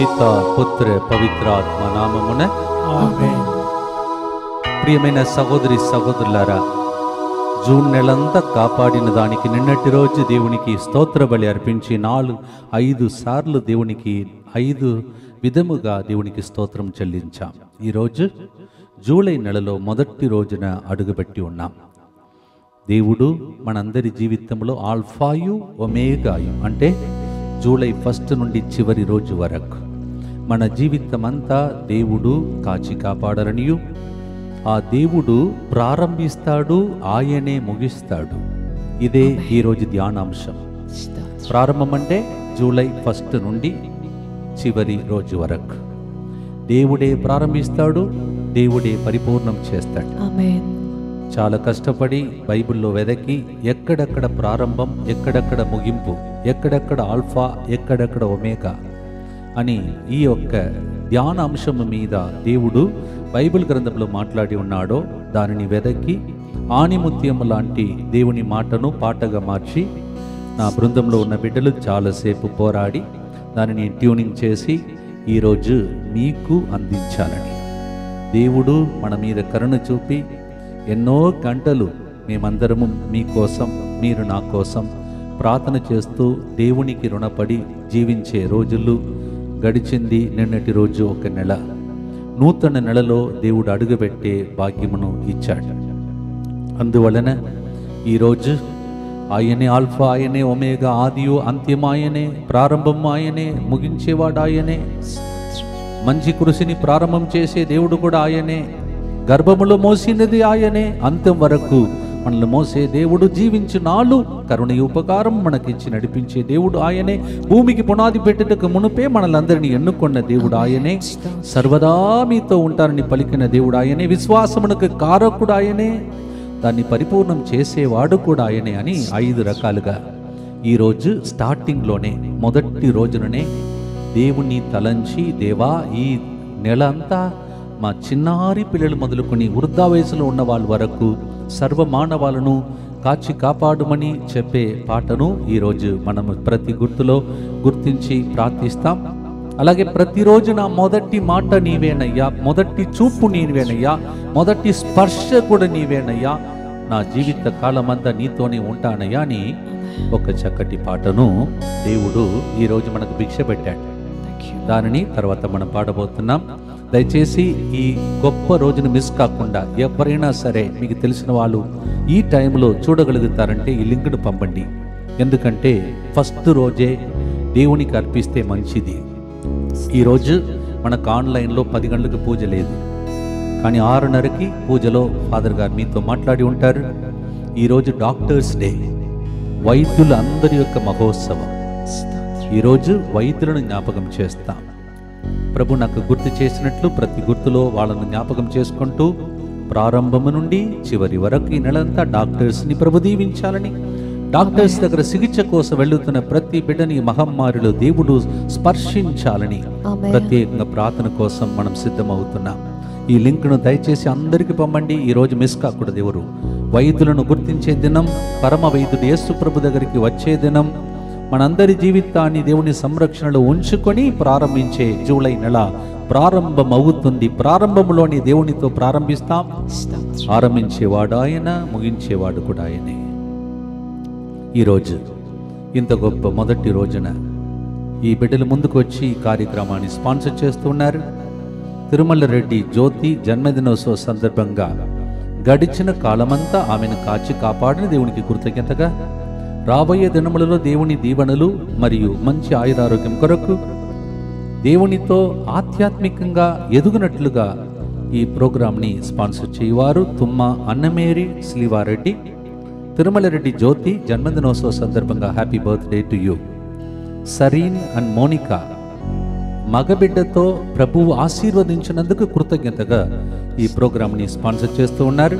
పిత పుత్ర పవిత్రాత్మ నామమున ఆమేన్ ప్రియమైన సహోదరి సహోదరులారా జూన్ నెలంతా కాపాడిన దానికి నిన్నటి రోజు దేవునికి స్తోత్ర బలి అర్పించి నాలుగు ఐదు సార్లు దేవునికి ఐదు విధముగా దేవునికి స్తోత్రం చెల్లించాం ఈరోజు జూలై నెలలో మొదటి రోజున అడుగుపెట్టి ఉన్నాం దేవుడు మనందరి జీవితంలో ఆల్ఫాయు ఒమేగాయు అంటే జూలై ఫస్ట్ నుండి చివరి రోజు వరకు మన జీవితం అంతా దేవుడు కాచి కాపాడరనియు ఆ దేవుడు ప్రారంభిస్తాడు ఆయనే ముగిస్తాడు ఇదే ఈరోజు ధ్యానాంశం ప్రారంభం అంటే జూలై ఫస్ట్ నుండి చివరి రోజు వరకు దేవుడే ప్రారంభిస్తాడు దేవుడే పరిపూర్ణం చేస్తాడు ఆమేన్ చాలా కష్టపడి బైబిల్లో వెదకి ఎక్కడెక్కడ ప్రారంభం ఎక్కడెక్కడ ముగింపు ఎక్కడెక్కడ ఆల్ఫా ఎక్కడెక్కడ ఒమేగా అని ఈ యొక్క ధ్యాన అంశము మీద దేవుడు బైబిల్ గ్రంథంలో మాట్లాడి ఉన్నాడో దానిని వెదకి ఆణిముత్యం లాంటి దేవుని మాటను పాటగా మార్చి నా బృందంలో ఉన్న బిడ్డలు చాలాసేపు పోరాడి దానిని ట్యూనింగ్ చేసి ఈరోజు మీకు అందించాలని దేవుడు మన మీద కరుణ చూపి ఎన్నో గంటలు మేమందరము మీకోసం మీరు నా కోసం ప్రార్థన చేస్తూ దేవునికి రుణపడి జీవించే రోజులు గడిచింది నిన్నటి రోజు ఒక నెల నూతన నెలలో దేవుడు అడుగుపెట్టే భాగ్యమును ఇచ్చాడు అందువలన ఈరోజు ఆయనే ఆల్ఫా ఆయనే ఒమేగా ఆదియు అంత్యం ఆయనే ప్రారంభం ఆయనే ముగించేవాడు ఆయనే మంచి కృషిని ప్రారంభం చేసే దేవుడు కూడా ఆయనే గర్భములో మోసినది ఆయనే అంత్యం వరకు మనల్ని మోసే దేవుడు జీవించు నాళ్ళు కరుణ ఉపకారం మనకిచ్చి నడిపించే దేవుడు ఆయనే భూమికి పునాది పెట్టుటకు మునుపే మనలందరినీ ఎన్నుకున్న దేవుడు ఆయనే సర్వదా మీతో ఉంటారని పలికిన దేవుడు ఆయనే విశ్వాసమునకు కారకుడు ఆయనే దాన్ని పరిపూర్ణం చేసేవాడు కూడా ఆయనే అని ఐదు రకాలుగా ఈరోజు స్టార్టింగ్లోనే మొదటి రోజుననే దేవుణ్ణి తలంచి దేవా ఈ నెల అంతా మా చిన్నారి పిల్లలు మొదలుకొని వృద్ధా వయసులో ఉన్న వాళ్ళ వరకు సర్వ మానవాలను కాచి కాపాడుమని చెప్పే పాటను ఈరోజు మనము ప్రతి గుర్తులో గుర్తించి ప్రార్థిస్తాం అలాగే ప్రతిరోజు నా మొదటి మాట నీవేనయ్యా మొదటి చూపు నీవేనయ్యా మొదటి స్పర్శ కూడా నీవేనయ్యా నా జీవిత కాలమంతా నీతోనే ఉంటానయ్యా అని ఒక చక్కటి పాటను దేవుడు ఈరోజు మనకు భిక్ష పెట్టాడు దానిని తర్వాత మనం పాడబోతున్నాం దయచేసి ఈ గొప్ప రోజును మిస్ కాకుండా ఎవరైనా సరే మీకు తెలిసిన వాళ్ళు ఈ టైంలో చూడగలుగుతారంటే ఈ లింక్ను పంపండి ఎందుకంటే ఫస్ట్ రోజే దేవునికి అర్పిస్తే మంచిది ఈరోజు మనకు ఆన్లైన్లో పది గంటలకు పూజ లేదు కానీ ఆరున్నరకి పూజలో ఫాదర్ గారు మీతో మాట్లాడి ఉంటారు ఈరోజు డాక్టర్స్ డే వైద్యుల అందరి యొక్క మహోత్సవం ఈరోజు వైద్యులను జ్ఞాపకం చేస్తాం ప్రభు నాకు గుర్తు చేసినట్లు ప్రతి గుర్తులో వాళ్ళను జ్ఞాపకం చేసుకుంటూ ప్రారంభము నుండి చివరి వరకు ఈ నెలంతా డాక్టర్స్ని ప్రభు దీవించాలని డాక్టర్స్ దగ్గర చికిత్స కోసం వెళ్తున్న ప్రతి బిడ్డని ఈ మహమ్మారిలో దేవుడు స్పర్శించాలని ఆమేన్. ప్రత్యేకంగా ప్రార్థన కోసం మనం సిద్ధమవుతున్నాం ఈ లింక్ను దయచేసి అందరికీ పంపండి ఈ రోజు మిస్ కాకూడదు ఎవరు వైద్యులను గుర్తించే దినం పరమ వైద్యుడు యేసు ప్రభు దగ్గరికి వచ్చే దినం మనందరి జీవితాన్ని దేవుని సంరక్షణలో ఉంచుకొని ప్రారంభించే జూలై నెల ప్రారంభం అవుతుంది ప్రారంభంలోని దేవునితో ప్రారంభిస్తాం ఆరంభించేవాడు ఆయన ముగించేవాడు కూడా ఆయనే ఈరోజు ఇంత గొప్ప మొదటి రోజున ఈ బిడ్డలు ముందుకు వచ్చి ఈ కార్యక్రమాన్ని స్పాన్సర్ చేస్తున్నారు తిరుమల రెడ్డి జ్యోతి జన్మదినోత్సవ సందర్భంగా గడిచిన కాలమంతా ఆమెను కాచి కాపాడిన దేవునికి కృతజ్ఞతగా రాబోయే దినములలో దేవుని దీవెనలు మరియు మంచి ఆయురారోగ్యం కొరకు దేవునితో ఆధ్యాత్మికంగా ఎదుగునట్లుగా ఈ ప్రోగ్రాంని స్పాన్సర్ చేయవారు తుమ్మ అన్నమేరి శ్రీవారెడ్డి తిరుమల రెడ్డి జ్యోతి జన్మదినోత్సవ సందర్భంగా happy birthday to you Sareen and Monica మగబిడ్డతో ప్రభువు ఆశీర్వదించినందుకు కృతజ్ఞతగా ఈ ప్రోగ్రాంని స్పాన్సర్ చేస్తూ ఉన్నారు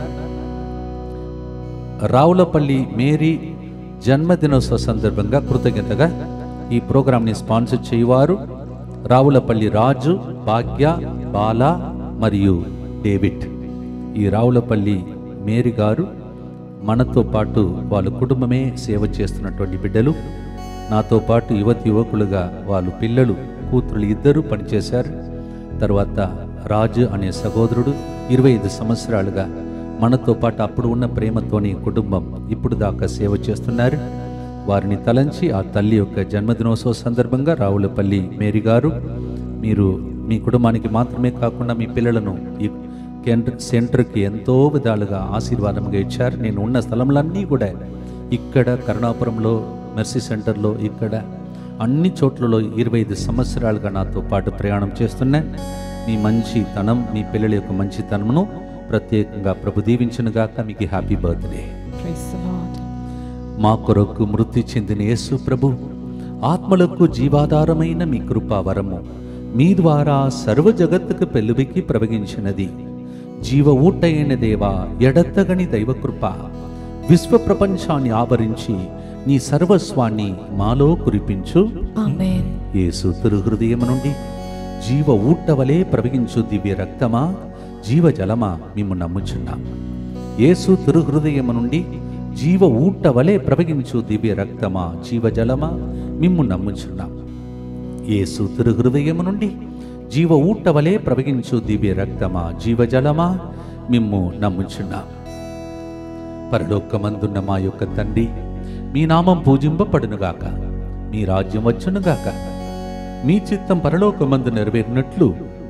రావులపల్లి మేరీ జన్మదినోత్సవ సందర్భంగా కృతజ్ఞతగా ఈ ప్రోగ్రాంని స్పాన్సర్ చేయవారు రావులపల్లి రాజు భాగ్య బాల మరియు డేవిడ్ ఈ రావులపల్లి మేరీ గారు మనతో పాటు వాళ్ళ కుటుంబమే సేవ చేస్తున్నటువంటి బిడ్డలు నాతో పాటు యువతి యువకులుగా వాళ్ళు పిల్లలు కూతురులు ఇద్దరు పనిచేశారు తర్వాత రాజు అనే సహోదరుడు ఇరవై ఐదు సంవత్సరాలుగా మనతో పాటు అప్పుడు ఉన్న ప్రేమతోని కుటుంబం ఇప్పుడు దాకా సేవ చేస్తున్నారు వారిని తలంచి ఆ తల్లి యొక్క జన్మదినోత్సవ సందర్భంగా రావులపల్లి మేరీ గారు మీరు మీ కుటుంబానికి మాత్రమే కాకుండా మీ పిల్లలను ఈ కేంద్ర సెంటర్కి ఎంతో విధాలుగా ఆశీర్వాదంగా ఇచ్చారు నేను ఉన్న స్థలంలన్నీ కూడా ఇక్కడ కరుణాపురంలో మెర్సీ సెంటర్లో ఇక్కడ అన్ని చోట్లలో ఇరవై ఐదు సంవత్సరాలుగా నాతో పాటు ప్రయాణం చేస్తున్నా మీ మంచితనం మీ పిల్లల యొక్క మంచితనమును ప్రత్యేకంగా ప్రభు దీవించునుగాక మీకు happy birthday Praise the Lord. మా కొరకు మృతి చెందిన యేసు ప్రభు ఆత్మలకు జీవాధారమైన మీ కృపా వరము మీ ద్వారా సర్వ జగత్తుకు పెళ్ళుబికి ప్రవగించినది జీవ ఊటైన దేవా ఎడతగని దైవకృప విశ్వ ప్రపంచాన్ని ఆవరించి నీ సర్వస్వాన్ని మాలో కురిపించు Amen. యేసు హృదయం నుండి జీవ ఊట వలె ప్రవహించు దివ్య రక్తమా జీవ జలమా మేము నమ్ముచున్నాం యేసు హృదయం నుండి జీవ ఊట వలె ప్రవహించు దివ్య రక్తమా జీవ జలమా మిమ్ము నమ్ముచున్నాం యేసు హృదయం నుండి జీవ ఊట వలె ప్రవహించు దివ్య రక్తమా జీవ జలమా మిమ్ము నమ్ముచున్నాం పరలోకమందున్న మా యొక్క తండ్రి మీ నామం పూజింపబడునుగాక మీ రాజ్యం వచ్చునుగాక మీ చిత్తం పరలోకమందు నెరవేరినట్లు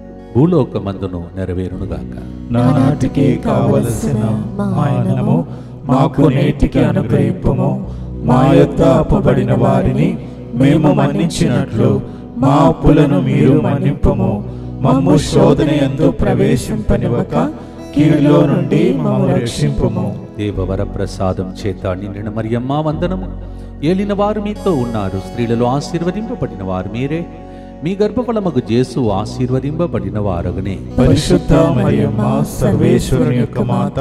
భూలోకమందును నెరవేరునుగాక నానాటికి కావలసిన మాయనము మాకు నేటికి అనుగ్రహింపము మా యొక్క అప్పబడిన వారిని మేము మన్నించినట్లు మా అప్పులను మీరు మన్నింపము మమ్ము శోధన ఎందు ప్రవేశింపనివ్వక కీడులో నుండి మమ్ము రక్షింపము దేవవర ప్రసాదం చేత నిండిన మరియమ్మ వందనము ఏలిన వారు మీతో ఉన్నారు స్త్రీలలో ఆశీర్వదింపబడిన వారు మీరే మీ గర్భఫలమగు జేసు ఆశీర్వదింపబడిన వారగనే పరిశుద్ధ మరియమ్మ సర్వేశ్వరుని యొక్క మాత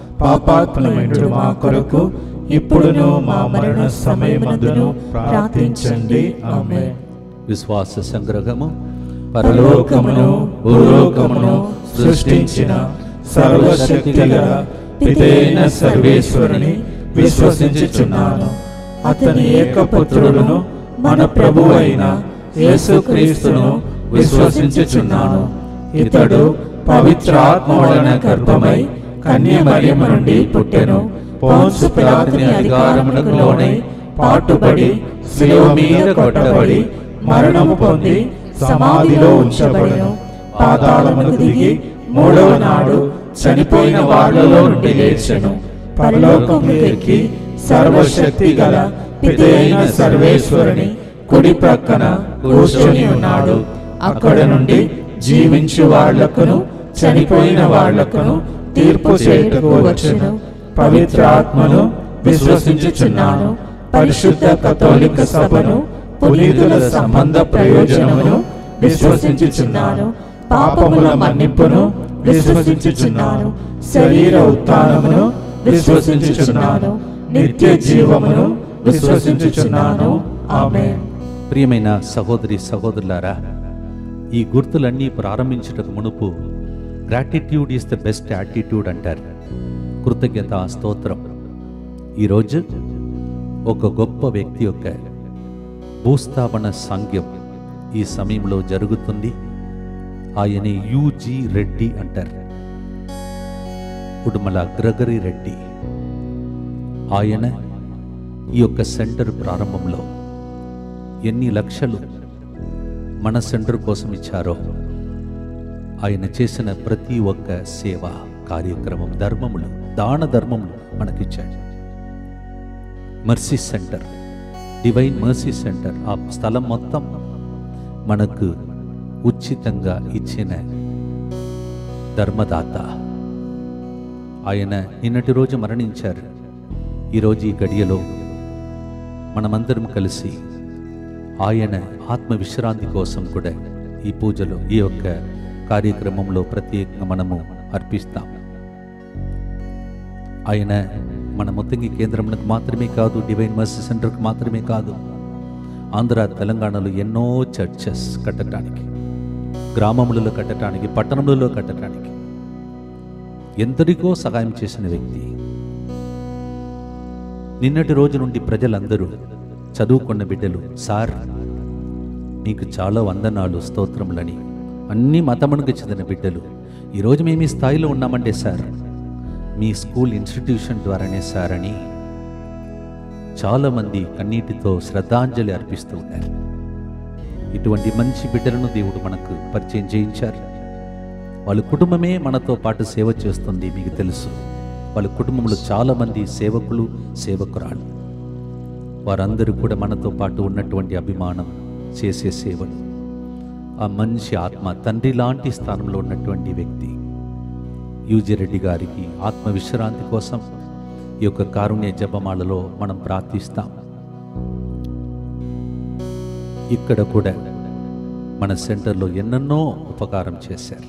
పాపాత్మలమైన మా కొరకు ఇప్పుడును మా మరణ సమయమందును ప్రార్థించండి ఆమె విశ్వాస సంగ్రహము పరలోకమును భూలోకమును సృష్టించిన సర్వశక్తి గల పితైన సర్వేశ్వరుని విశ్వసించుచున్నాను అతని ఏకపుత్రుడును మన ప్రభు అయిన యేసుక్రీస్తును విశ్వసించుచున్నాను ఇతడు పవిత్రాత్మ వలన గర్భమై కన్య మరియమ్మ నుండి పుట్టెను పోన్సు పిలాతుని అధికారమునకు లోనై పాటుపడి శిలువ మీద కొట్టబడి మరణము పొంది సమాధిలో ఉంచబడెను పాతాళమునకు దిగి మూడవ నాడు చనిపోయిన వాళ్ళలో నుండి లేచెను పరలోకము ఎక్కి సర్వశక్తి గల పితైన సర్వేశ్వరుని కుడి ప్రక్కన కూర్చొని ఉన్నాడు అక్కడ నుండి జీవించు వాళ్లకును చనిపోయిన వాళ్లకును తీర్పు చేయుటకు వచ్చును పవిత్ర ఆత్మను విశ్వసించుచున్నాను పరిశుద్ధ కథోలిక సభను పునీతుల సంబంధ ప్రయోజనమును విశ్వసించుచున్నాను పాపముల మన్నిప్పును విశ్వసించుచున్నాను శరీర ఉత్థానమును విశ్వసించుచున్నాను నిత్య జీవమును విశ్వసించుచున్నాను ఆమె ప్రియమైన సహోదరి సహోదరులారా ఈ గుర్తులన్నీ ప్రారంభించుటకు మునుపు gratitude is the best attitude అంటారు కృతజ్ఞత స్తోత్రం ఈరోజు ఒక గొప్ప వ్యక్తి యొక్క భూస్థాపన సంఘం ఈ సమయంలో జరుగుతుంది ఆయన యూజీ రెడ్డి అంటారు ఉడుమల గ్రగరి రెడ్డి ఆయన ఈ యొక్క సెంటర్ ప్రారంభంలో ఎన్ని లక్షలు మన సెంటర్ కోసం ఇచ్చారో ఆయన చేసిన ప్రతి ఒక్క సేవ కార్యక్రమం ధర్మములు దాన ధర్మములు మనకిచ్చాడు mercy centre divine mercy centre ఆ స్థలం మొత్తం మనకు ఉచితంగా ఇచ్చిన ధర్మదాత ఆయన నిన్నటి రోజు మరణించారు ఈరోజు ఈ గడియలో మనమందరం కలిసి ఆయన ఆత్మ విశ్రాంతి కోసం కూడా ఈ పూజలో ఈ యొక్క కార్యక్రమంలో ప్రత్యేకంగా మనము అర్పిస్తాం ఆయన మన ముత్తంగి కేంద్రంకు మాత్రమే కాదు డివైన్ మర్సీ సెంటర్కి మాత్రమే కాదు ఆంధ్ర తెలంగాణలో ఎన్నో చర్చెస్ కట్టడానికి గ్రామములలో కట్టడానికి పట్టణములలో కట్టడానికి ఎందరికో సహాయం చేసిన వ్యక్తి నిన్నటి రోజు నుండి ప్రజలందరూ చదువుకున్న బిడ్డలు సార్ మీకు చాలా వందనాలు స్తోత్రములని అన్ని మతమునికి చెందిన బిడ్డలు ఈరోజు మేము ఈ స్థాయిలో ఉన్నామంటే సార్ మీ స్కూల్ ఇన్స్టిట్యూషన్ ద్వారానే సార్ అని చాలామంది కన్నీటితో శ్రద్ధాంజలి అర్పిస్తూ ఉన్నారు ఇటువంటి మంచి బిడ్డలను దేవుడు మనకు పరిచయం చేయించారు వాళ్ళ కుటుంబమే మనతో పాటు సేవ చేస్తుంది మీకు తెలుసు వాళ్ళ కుటుంబంలో చాలామంది సేవకులు సేవకురాలు వారందరూ కూడా మనతో పాటు ఉన్నటువంటి అభిమానం చేసే సేవలు ఆ మంచి ఆత్మ తండ్రి లాంటి స్థానంలో ఉన్నటువంటి వ్యక్తి యూజీ రెడ్డి గారికి ఆత్మ విశ్రాంతి కోసం ఈ యొక్క కారుణ్య జపమాలలో మనం ప్రార్థిస్తాం ఇక్కడ కూడా మన సెంటర్లో ఎన్నెన్నో ఉపకారం చేశారు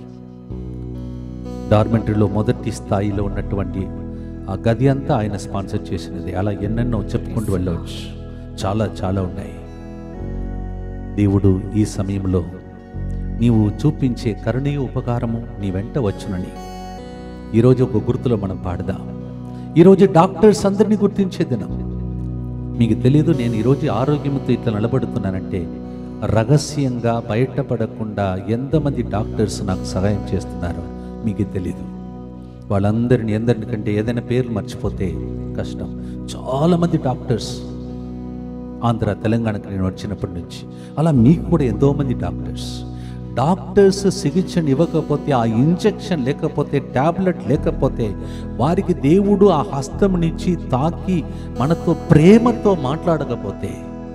డార్మెంటరీలో మొదటి స్థాయిలో ఉన్నటువంటి ఆ గది అంతా ఆయన స్పాన్సర్ చేసినది అలా ఎన్నెన్నో చెప్పుకుంటూ వెళ్ళవచ్చు చాలా చాలా ఉన్నాయి దేవుడు ఈ సమయంలో నీవు చూపించే కరుణీయ ఉపకారము నీ వెంట వచ్చునని ఈరోజు ఒక గుర్తులో మనం పాడదాం ఈరోజు డాక్టర్స్ అందరినీ గుర్తించే దినం మీకు తెలియదు నేను ఈరోజు ఆరోగ్యంతో ఇట్లా నిలబడుతున్నానంటే రహస్యంగా బయటపడకుండా ఎంతమంది డాక్టర్స్ నాకు సహాయం చేస్తున్నారో మీకు తెలియదు వాళ్ళందరిని ఎందరికంటే ఏదైనా పేర్లు మర్చిపోతే కష్టం చాలామంది డాక్టర్స్ ఆంధ్ర తెలంగాణకు నేను వచ్చినప్పటి నుంచి అలా మీకు కూడా ఎంతోమంది డాక్టర్స్ డాక్టర్స్ చికిత్సను ఇవ్వకపోతే ఆ ఇంజెక్షన్ లేకపోతే టాబ్లెట్ లేకపోతే వారికి దేవుడు ఆ హస్తంనిచ్చి తాకి మనతో ప్రేమతో మాట్లాడకపోతే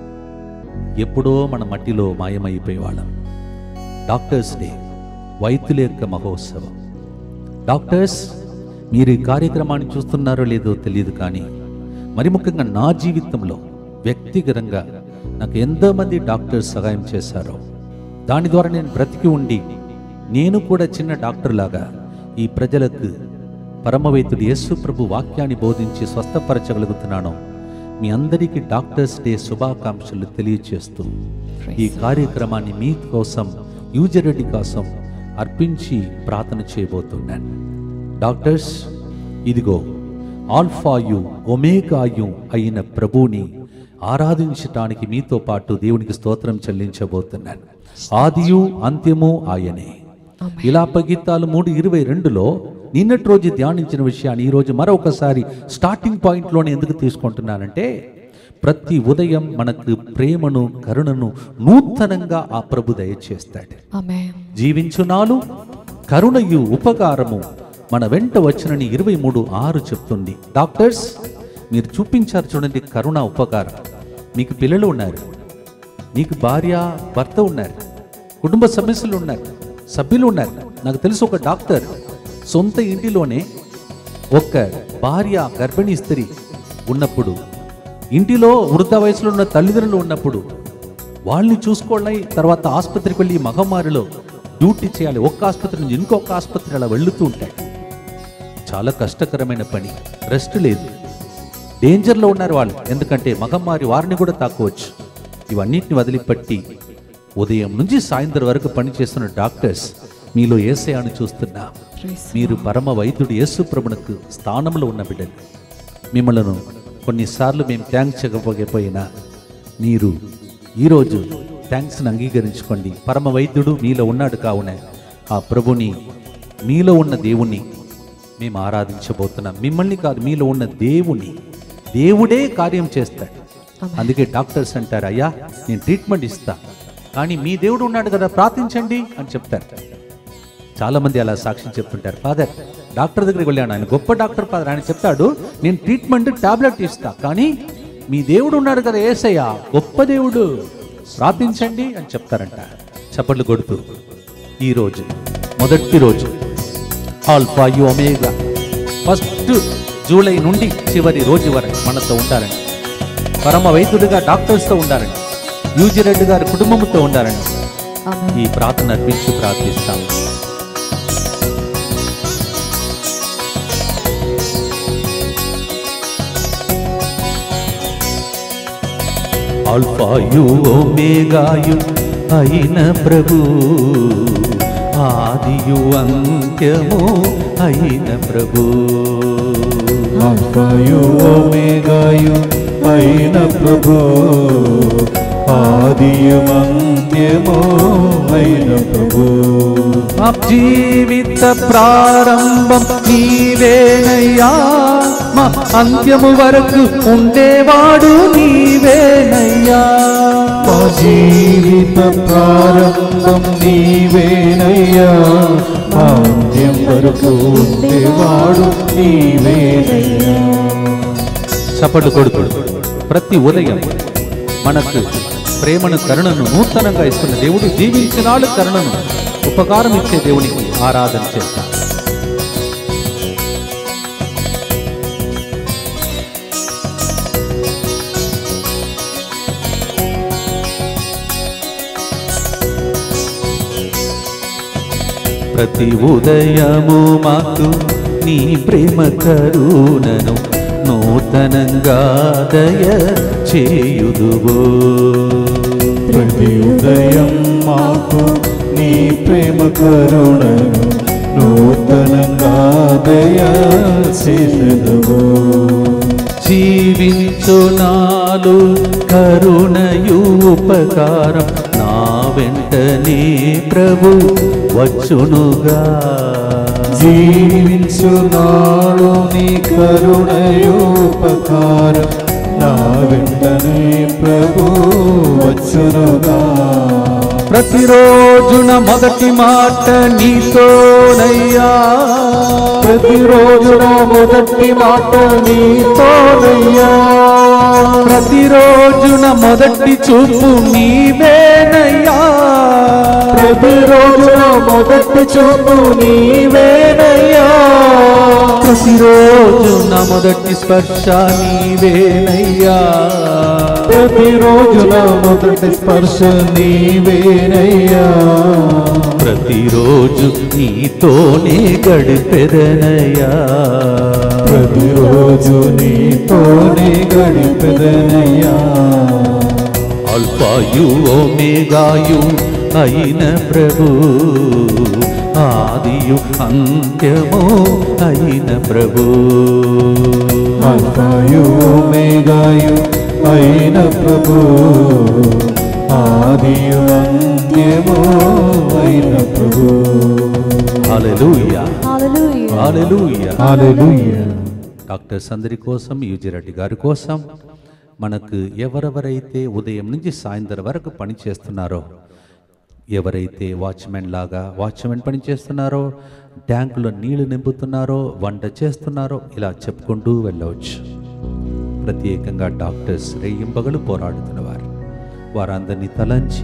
ఎప్పుడో మన మట్టిలో మాయమైపోయేవాళ్ళం డాక్టర్స్ డే వైద్యుల యొక్క మహోత్సవం డాక్టర్స్ మీరు ఈ కార్యక్రమాన్ని చూస్తున్నారో లేదో తెలియదు కానీ మరి ముఖ్యంగా నా జీవితంలో వ్యక్తిగతంగా నాకు ఎంతోమంది డాక్టర్స్ సహాయం చేశారో దాని ద్వారా నేను బ్రతికి ఉండి నేను కూడా చిన్న డాక్టర్ లాగా ఈ ప్రజలకు పరమవైద్యుడు యేసు ప్రభు వాక్యాన్ని బోధించి స్వస్థపరచగలుగుతున్నాను మీ అందరికీ డాక్టర్స్ డే శుభాకాంక్షలు తెలియచేస్తూ ఈ కార్యక్రమాన్ని మీ కోసం యూజరెడ్డి కోసం అర్పించి ప్రార్థన చేయబోతున్నాను డాక్టర్స్ ఇదిగో ఆల్ఫాయు ఒమేగాయు అయిన ప్రభువుని ఆరాధించటానికి మీతో పాటు దేవునికి స్తోత్రం చెల్లించబోతున్నాను ఆదియు అంత్యము ఆయనే ఇలాప గీతాలు మూడు ఇరవై రెండులో నిన్నటి రోజు ధ్యానించిన విషయాన్ని ఈరోజు మరొకసారి స్టార్టింగ్ పాయింట్లోనే ఎందుకు తీసుకుంటున్నానంటే ప్రతి ఉదయం మనకు ప్రేమను కరుణను నూతనంగా ఆ ప్రభు దయచేస్తాడు Amen. జీవించునాలు కరుణయు ఉపకారము మన వెంట వచ్చినని ఇరవై మూడు ఆరు చెప్తుంది డాక్టర్స్ మీరు చూపించారు చూడండి కరుణ ఉపకారం మీకు పిల్లలు ఉన్నారు నీకు భార్య భర్త ఉన్నారు కుటుంబ సమస్యలు ఉన్నారు సభ్యులు ఉన్నారు నాకు తెలుసు ఒక డాక్టర్ సొంత ఇంటిలోనే ఒక్క భార్య గర్భిణీ స్త్రీ ఉన్నప్పుడు ఇంటిలో వృద్ధ వయసులో ఉన్న తల్లిదండ్రులు ఉన్నప్పుడు వాళ్ళని చూసుకోవాలి తర్వాత ఆసుపత్రికి వెళ్ళి ఈ మహమ్మారిలో డ్యూటీ చేయాలి ఒక్క ఆసుపత్రి నుంచి ఇంకొక ఆసుపత్రి అలా వెళ్తూ ఉంటాయి చాలా కష్టకరమైన పని రెస్ట్ లేదు డేంజర్లో ఉన్నారు వాళ్ళు ఎందుకంటే మగమ్మారి వారిని కూడా తాకోవచ్చు ఇవన్నిటిని వదిలిపెట్టి ఉదయం నుంచి సాయంత్రం వరకు పనిచేస్తున్న డాక్టర్స్ మీలో ఏసయాన్ని చూస్తున్నా Praise మీరు పరమ వైద్యుడు యేసు ప్రభునకు స్థానంలో ఉన్న బిడ్డలు మిమ్మల్ని కొన్నిసార్లు మేము థ్యాంక్స్ చెప్పకపోయినా మీరు ఈరోజు థ్యాంక్స్ని అంగీకరించుకోండి పరమ వైద్యుడు మీలో ఉన్నాడు కావున ఆ ప్రభుని మీలో ఉన్న దేవుణ్ణి మేము ఆరాధించబోతున్నాం మిమ్మల్ని కాదు మీలో ఉన్న దేవుని దేవుడే కార్యం చేస్తాడు అందుకే డాక్టర్స్ అంటారు అయ్యా నేను ట్రీట్మెంట్ ఇస్తా కానీ మీ దేవుడు ఉన్నాడు కదా ప్రార్థించండి అని చెప్తారు చాలా మంది అలా సాక్ష్యం చెప్తుంటారు ఫాదర్ డాక్టర్ దగ్గరికి వెళ్ళాను ఆయన గొప్ప డాక్టర్ ఫాదర్ ఆయన చెప్తాడు నేను ట్రీట్మెంట్ టాబ్లెట్ ఇస్తా కానీ మీ దేవుడు ఉన్నాడు కదా ఏసయ్య గొప్ప దేవుడు ప్రార్థించండి అని చెప్తారంట చప్పట్లు కొడుతూ ఈ రోజు మొదటి రోజు ఆల్ఫా యు ఒమేగా ఫస్ట్ జూలై నుండి చివరి రోజు వరకు మనతో ఉండాలని పరమ వైద్యుడిగా డాక్టర్స్తో ఉండాలని యూజీ రెడ్డి గారి కుటుంబంతో ఉండాలని Amen. ఈ ప్రార్థన అర్పించి ప్రార్థిస్తాం ఆల్ఫాయు ఓమేగాయు అయిన ప్రభు ఆదియు అంత్యము అయిన ప్రభు ఆల్ఫాయు ఓమేగాయు అయిన ప్రభు ఆదియు అంత్యము అయిన ప్రభు మా జీవిత ప్రారంభం నీవేనయ్యా మా అంత్యము వరకు ఉండేవాడు నీవేనయ్యా మా జీవిత ప్రారంభం నీవేనయ్యా మా అంత్యం వరకు ఉండేవాడు నీవేనయ్యా చప్పట్లు కొడుకుడు ప్రతి ఉదయం మనకు ప్రేమను కరుణను నూతనంగా ఇస్తున్న దేవుడు జీవించినాడు కరుణను ఉపకారం ఇచ్చే దేవునికి ఆరాధన చేస్తాం ప్రతి ఉదయము మాకు నీ ప్రేమ కరుణను నూతనంగా దయ చేయుదువు ప్రతి ఉదయం మాకు నీ ప్రేమ కరుణను నూతనంగా దయా చేసెదవు జీవించు నాలు కరుణయు ఉపకారం నా వెంటనే ప్రభు వచ్చునుగా జీవించు నాడు నీ కరుణయోపకారం నా వెంటనే ప్రభు వచ్చునుగా ప్రతిరోజున మొదటి మాట నీతోనయ్యా ప్రతిరోజు నా మొదటి మాట నీతోనయ్యా ప్రతిరోజున మొదటి చూపు నీవేనయ్యా ప్రతిరోజు నా మొదటి చూపు నీవేనయ్యా ప్రతిరోజు నా మొదటి స్పర్శ నీవేనయ్యా ప్రతిరోజు నా మొదటి స్పర్శ నీవేనయ్యా ప్రతిరోజు నీతోనే గడిపెదనయ్యా ప్రతిరోజు నీతోనే గడిపెదనయ్యా అల్పాయు ఓమేగాయు అయిన ప్రభు ఆదియు అంత్యము అయిన ప్రభు అల్ఫాయు మేఘాయు అయిన ప్రభు ఆదియు అంత్యము అయిన ప్రభు హల్లెలూయా Hallelujah. హల్లెలూయా హల్లెలూయా డాక్టర్స్ అందరి కోసం యూజిరెడ్డి గారి కోసం మనకు ఎవరెవరైతే ఉదయం నుంచి సాయంత్రం వరకు పని చేస్తున్నారో ఎవరైతే వాచ్మెన్ లాగా వాచ్మెన్ పని చేస్తున్నారో ట్యాంకులో నీళ్లు నింపుతున్నారో వంట చేస్తున్నారో ఇలా చెప్పుకుంటూ వెళ్ళవచ్చు ప్రత్యేకంగా డాక్టర్స్ రేయింపగలు పోరాడుతున్నవారు వారందరినీ తలంచి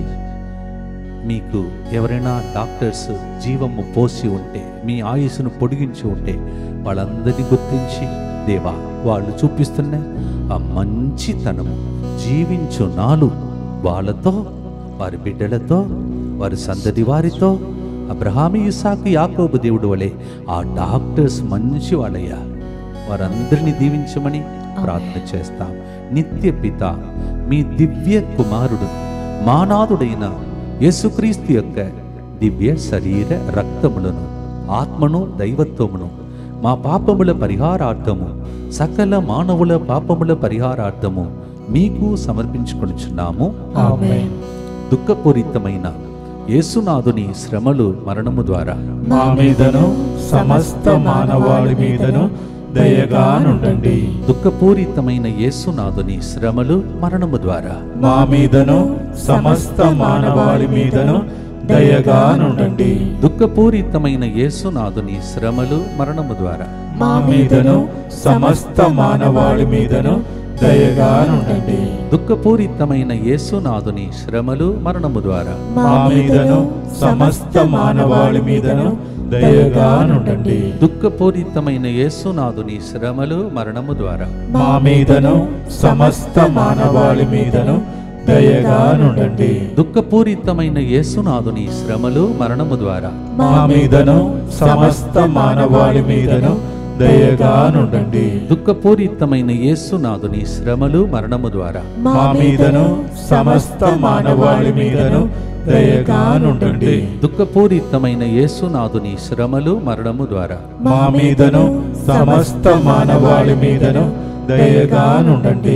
మీకు ఎవరైనా డాక్టర్స్ జీవము పోసి ఉంటే మీ ఆయుస్సును పొడిగించి ఉంటే వాళ్ళందరినీ గుర్తించి దేవా వాళ్ళు చూపిస్తున్న ఆ మంచితనము జీవించు నాలు వాళ్ళతో వారి బిడ్డలతో వారి సందడి వారితో అబ్రహామి ఇసాకు యాకోబు దేవుడు వలె ఆ డాక్టర్స్ మంచి వాళ్ళయ్యా వారందరినీ దీవించమని ప్రార్థన చేస్తాం నిత్య పిత మీ దివ్య కుమారుడు మానాథుడైన యేసుక్రీస్తు యొక్క దివ్య శరీర రక్తములను ఆత్మను దైవత్వమును మా పాపముల పరిహారార్థము సకల మానవుల పాపముల పరిహారార్థము మీకు సమర్పించుకొనుచున్నాము ఆమేన్ దుఃఖపూరితమైన యేసునాథుని శ్రమలు మరణము ద్వారా మా మీదను సమస్త మానవాళి మీదను దయగా నుండండి దుఃఖపూరితమైన యేసునాథుని శ్రమలు మరణము ద్వారా మా మీదను సమస్త మానవాళి మీదను దయగా నుండండి దుఃఖపూరితమైన యేసునాథుని శ్రమలు మరణము ద్వారా మా మీదను సమస్త మానవాళి మీదను దయగా నుండండి దుఃఖపూరితమైన యేసునాథుని శ్రమలు మరణము ద్వారా మా మీదను సమస్త మానవాళి మీదను దయగా నుండండి దుఃఖపూరితమైన యేసునాథుని శ్రమలు మరణము ద్వారా మా మీదను సమస్త మానవాళి మీదను దయగా నుండండి దుఃఖపూరితమైన యేసునాథుని శ్రమలు మరణము ద్వారా మా మీదను సమస్త మానవాళి మీదను దయగా నుండండి దుఃఖపూరితమైన యేసునాథుని శ్రమలు మరణము ద్వారా మా మీదను సమస్త మానవాళి మీదను దయగా నుండండి దుఃఖపూరితమైన యేసునాథుని శ్రమలు మరణము ద్వారా మా మీదను సమస్త మానవాళి మీదను దయగా నుండండి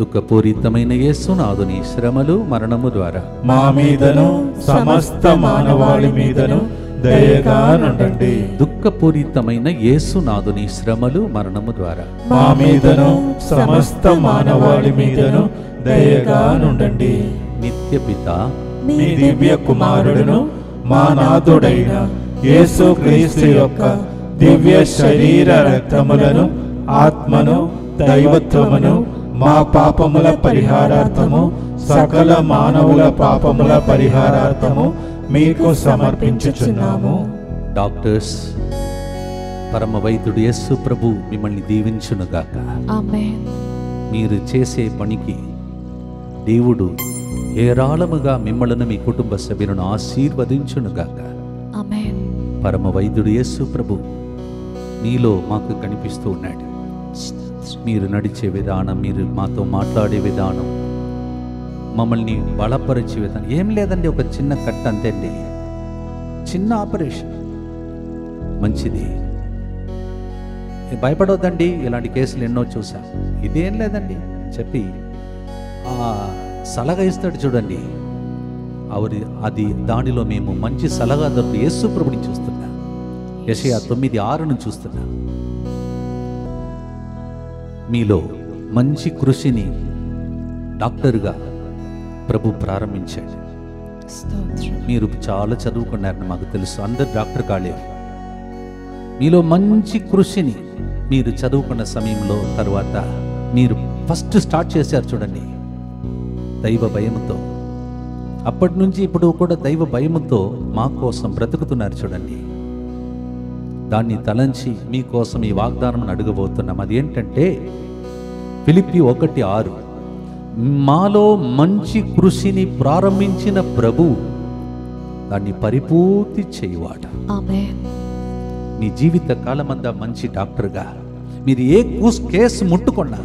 దుఃఖపూరితమైన యేసునాథుని శ్రమలు మరణము ద్వారా మా మీదను సమస్త మానవాళి మీదను దయగా నుండండి దుఃఖపూరితమైన యేసునాథుని శ్రమలు మరణము ద్వారా మా మీదను సమస్త మానవాళి మీదను దయగా నుండండి నిత్య పిత మీ దివ్య కుమారుడును మా నాథుడైన యేసు క్రీస్తు యొక్క దివ్య శరీర రక్తములను ఆత్మను దైవత్వమును మా పాపముల పరిహారార్థము సకల మానవుల పాపముల పరిహారార్థము మీకు సమర్పించుచున్నాము డాక్టర్స్ పరమ వైద్యుడు యేసు ప్రభు మిమ్మల్ని దీవించునుగాక Amen. మీరు చేసే పనికి దేవుడు ఏరాళముగా మిమ్మలను మీ కుటుంబ సభ్యులను ఆశీర్వదించునుగాక Amen. పరమ వైద్యుడు యేసు ప్రభు మీలో మాకు కనిపిస్తూ ఉన్నాడు మీరు నడిచే విధానం మీరు మాతో మాట్లాడే విధానం మమ్మల్ని బలపరిచే విధానం ఏం లేదండి ఒక చిన్న కట్ అంతే అండి చిన్న ఆపరేషన్ మంచిది ఏ భయపడొద్దండి ఇలాంటి కేసులు ఎన్నో చూసా ఇదేం లేదండి చెప్పి ఆ సలహా ఇస్తాడు చూడండి అవరి అది దానిలో మేము మంచి సలహా దొరికి యేసు ప్రభుని చూస్తున్నా యషయా తొమ్మిది ఆరును చూస్తున్నా మీలో మంచి కృషిని డాక్టర్గా ప్రభు ప్రారంభించాడు స్తోత్రం మీరు చాలా చదువుకున్నారని మాకు తెలుసు అందరు డాక్టర్ కాలేరు మీలో మంచి కృషిని మీరు చదువుకున్న సమయంలో తర్వాత మీరు ఫస్ట్ స్టార్ట్ చేశారు చూడండి దైవ భయముతో అప్పటి నుంచి ఇప్పుడు కూడా దైవ భయముతో మా కోసం బ్రతుకుతున్నారు చూడండి దాన్ని తలంచి మీకోసం ఈ వాగ్దానం అడగబోతున్నాం అదేంటంటే ఫిలిప్పి ఒకటి ఆరు మాలో మంచి కృషిని ప్రారంభించిన ప్రభు దాన్ని పరిపూర్తి చేయువాడు Amen. మీ జీవిత కాలమంతా మంచి డాక్టర్గా మీరు ఏ కూస్- కేసు ముట్టుకున్నా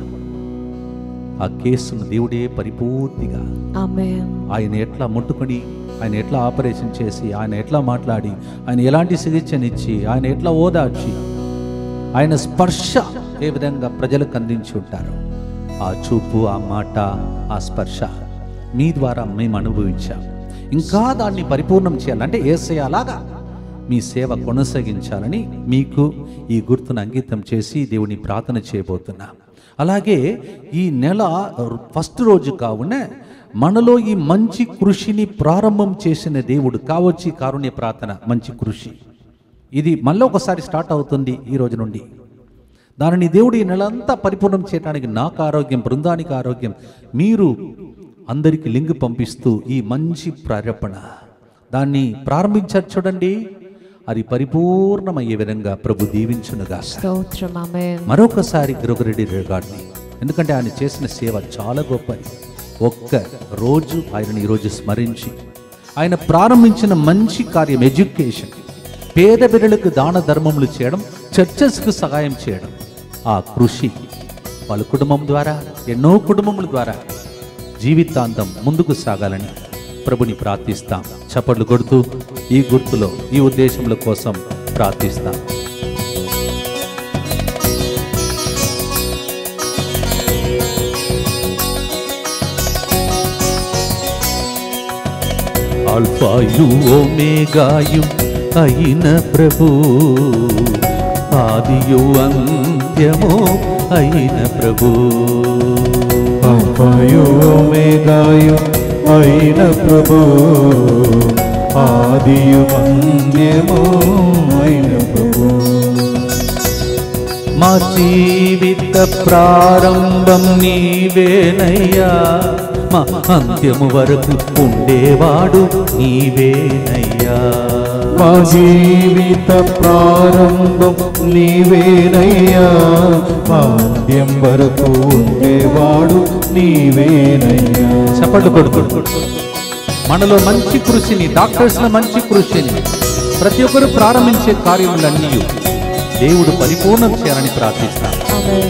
ఆ కేసును దేవుడే పరిపూర్తిగా Amen. ఆయన ఎట్లా ముట్టుకొని ఆయన ఎట్లా ఆపరేషన్ చేసి ఆయన ఎట్లా మాట్లాడి ఆయన ఎలాంటి చికిత్సనిచ్చి ఆయన ఎట్లా ఓదార్చి ఆయన స్పర్శ ఏ విధంగా ప్రజలకు అందించి ఉంటారు ఆ చూపు ఆ మాట ఆ స్పర్శ మీ ద్వారా మేము అనుభవించాం ఇంకా దాన్ని పరిపూర్ణం చేయాలంటే ఏసే అలాగా మీ సేవ కొనసాగించాలని మీకు ఈ గుర్తును అంకితం చేసి దేవుని ప్రార్థన చేయబోతున్నా అలాగే ఈ నెల ఫస్ట్ రోజు కావున మనలో ఈ మంచి కృషిని ప్రారంభం చేసిన దేవుడు కావచ్చి కారుణ్య ప్రార్థన మంచి కృషి ఇది మళ్ళీ ఒకసారి స్టార్ట్ అవుతుంది ఈ రోజు నుండి దానిని దేవుడు ఈ నెలంతా పరిపూర్ణం చేయడానికి నాకు ఆరోగ్యం బృందానికి ఆరోగ్యం మీరు అందరికి లింక్ పంపిస్తూ ఈ మంచి ప్రారపణ దాన్ని ప్రారంభించారు చూడండి అది పరిపూర్ణమయ్యే విధంగా ప్రభు దీవించునుగా స్తోత్రం Amen. మరొకసారి గృగరెడ్డి గారిని ఎందుకంటే ఆయన చేసిన సేవ చాలా గొప్పది ఒక్క రోజు ఆయనను ఈరోజు స్మరించి ఆయన ప్రారంభించిన మంచి కార్యం ఎడ్యుకేషన్ పేద బిడ్డలకు దాన ధర్మములు చేయడం చర్చస్కు సహాయం చేయడం ఆ కృషి వాళ్ళ కుటుంబం ద్వారా ఎన్నో కుటుంబముల ద్వారా జీవితాంతం ముందుకు సాగాలని ప్రభుని ప్రార్థిస్తాం చప్పట్లు కొడుతూ ఈ గుర్తులో ఈ ఉద్దేశముల కోసం ప్రార్థిస్తాం ఆల్ఫాయు ఓమేగాయు అయిన ప్రభు ఆదియు అంత్యము అయిన ప్రభు అల్ఫాయు ఓమేగాయు అయిన ప్రభు ఆదియు అంత్యము అయిన ప్రభు మా జీవిత ప్రారంభం నీవేనయ్యా మా అంత్యము వరకు ఉండేవాడు నీవేనయ్యా మా జీవిత ప్రారంభం నీవేనయ్యా మా అంత్యం వరకు ఉండేవాడు నీవేనయ్యా చప్పట్లు కొడుకు మనలో మంచి కృషిని డాక్టర్స్ మంచి కృషిని ప్రతి ఒక్కరు ప్రారంభించే కార్యములన్నీ దేవుడు పరిపూర్ణం చేయాలని ప్రార్థిస్తాను Amen.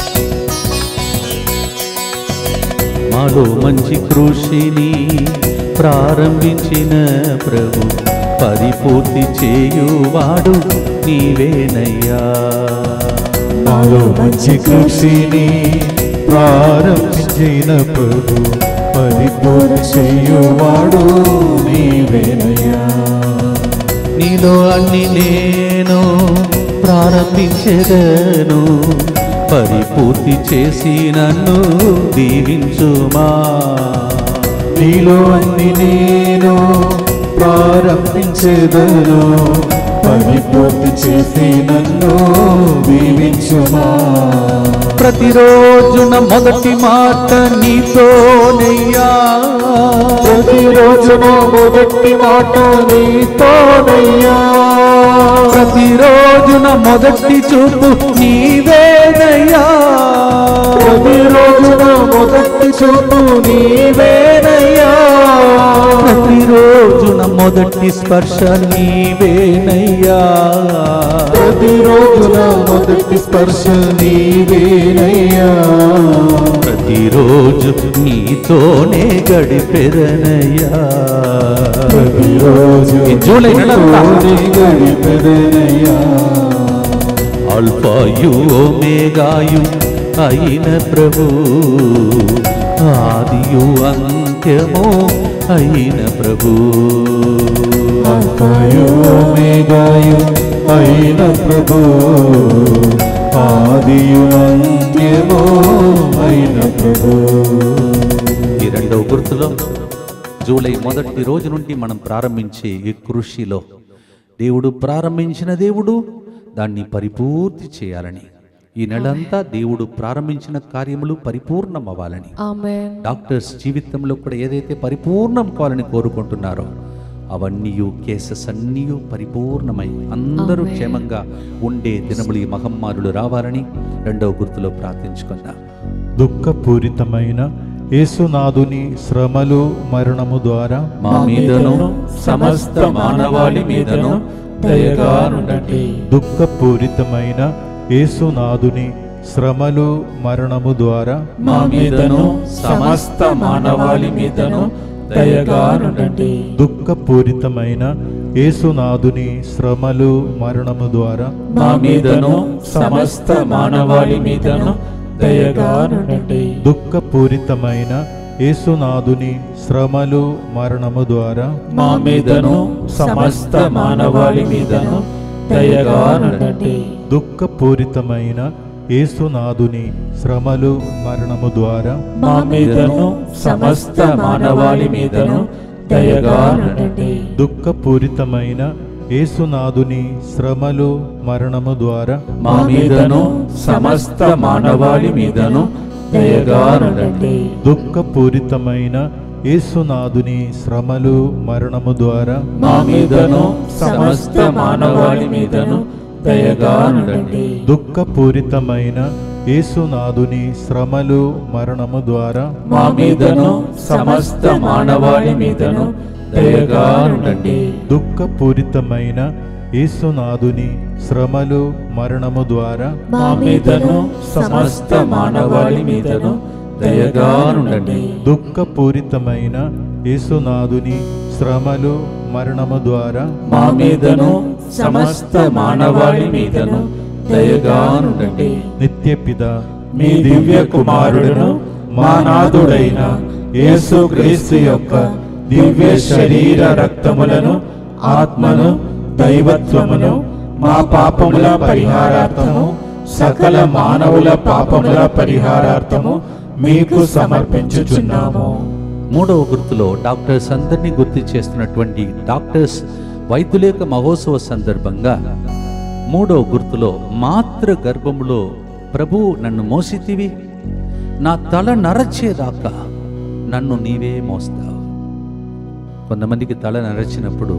మాలో మంచి కృషిని ప్రారంభించిన ప్రభు పరిపూర్తి చేయువాడు నీవేనయ్యా మాలో మంచి కృషిని ప్రారంభించిన ప్రభు పరిపూర్తి చేయువాడు నీవేనయ్యా నీలో అన్ని నేను ప్రారంభించెదను పరిపూర్తి చేసి నన్ను దీవించుమా నీలో అన్ని నేను ప్రారంభించేదను పరిపూర్తి చేసి నన్ను దీవించుమా ప్రతిరోజున మొదటి మాట నీతోనయ్యా ప్రతిరోజున మొదటి మాట నీతోనయ్యా ప్రతిరోజున మొదటి చూపు నీవేనయ్యా ప్రతిరోజున మొదటి చూపు నీవేనయ్యా ప్రతిరోజున మొదటి స్పర్శ నీవేనయ్యా ప్రతిరోజున మొదటి స్పర్శ నీవేనయ్యా ప్రతిరోజు నీతోనే గడిపెదనయ్యా ప్రతిరోజు ఈ జూలై నెలంతా. నీతోనే గడిపెదనయ్యా అల్ఫాయు ఓమేగాయు అయిన ప్రభు ఆదియు అంత్యము అయిన ప్రభు అంతయు మేఘాయు అయిన ప్రభు ఆదియు అంత్యము అయిన ప్రభు ఈ రెండవ గుర్తులో జూలై మొదటి రోజు నుండి మనం ప్రారంభించే ఈ కృషిలో దేవుడు ప్రారంభించిన దేవుడు దాన్ని పరిపూర్తి చేయాలని ఈ నెలంతా దేవుడు ప్రారంభించిన కార్యములు పరిపూర్ణం అవ్వాలని Amen. డాక్టర్స్ జీవితంలో కూడా ఏదైతే పరిపూర్ణం కావాలని కోరుకుంటున్నారో అవన్నీ కేసెస్ అన్నీ పరిపూర్ణమై అందరూ Amen. క్షేమంగా ఉండే దినములు ఈ మహమ్మారులు రావాలని రెండవ గుర్తులో ప్రార్థించుకుందాం దుఃఖపూరితమైన యేసునాథుని శ్రమలు మరణము ద్వారా మా మీదను సమస్త మానవాళి మీదను దయగా నుండండి దుఃఖపూరితమైన యేసునాథుని శ్రమలు మరణము ద్వారా మా మీదను సమస్త మానవాళి మీదను దయగా నుండండి దుఃఖపూరితమైన యేసునాథుని శ్రమలు మరణము ద్వారా మా మీదను సమస్త మానవాళి మీదను దయగా నుండండి దుఃఖపూరితమైన యేసునాథుని శ్రమలు మరణము ద్వారా మా మీదను సమస్త మానవాళి మీదను దయగా నుండండి దుఃఖపూరితమైన యేసునాథుని శ్రమలు మరణము ద్వారా మా మీదను సమస్త మానవాళి మీదను దయగా నుండండి దుఃఖపూరితమైన యేసునాథుని శ్రమలు మరణము ద్వారా మా మీదను సమస్త మానవాళి మీదను దయగా నుండండి దుఃఖపూరితమైన యేసునాథుని శ్రమలు మరణము ద్వారా మా మీదను సమస్త మానవాళి మీదను దయగా నుండండి దుఃఖపూరితమైన యేసునాథుని శ్రమలు మరణము ద్వారా మా మీదను సమస్త మానవాళి మీదను దయగా నుండండి దుఃఖపూరితమైన యేసునాథుని శ్రమలు మరణము ద్వారా మా మీదను సమస్త మానవాళి మీదను దయగా నుండండి దుఃఖపూరితమైన యేసునాథుని శ్రమలు మరణము ద్వారా మా మీదను సమస్త మానవాళి మీదను దయగా నుండండి నిత్యపిత మీ దివ్య కుమారుడును మా నాథుడైన యేసుక్రీస్తు యొక్క దివ్య శరీర రక్తములను ఆత్మను దైవత్వమును మా పాపముల పరిహారార్థము సకల మానవుల పాపముల పరిహారార్థము మీకు సమర్పించుచున్నాము మూడవ గుర్తులో డాక్టర్స్ అందరినీ గుర్తు చేస్తున్నటువంటి డాక్టర్స్ వైద్యులేక మహోత్సవ సందర్భంగా మూడవ గుర్తులో మాతృ గర్భములో ప్రభు నన్ను మోసితివి నా తల నరచేదాకా నన్ను నీవే మోస్తావు కొంతమందికి తల నరచినప్పుడు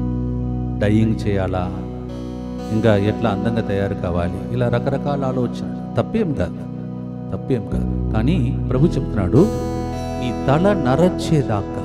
డయింగ్ చేయాలా ఇంకా ఎట్లా అందంగా తయారు కావాలి ఇలా రకరకాల ఆలోచన తప్పేం కాదు తప్పేం కాదు కానీ ప్రభు చెప్తున్నాడు నీ తల నరచేదాకా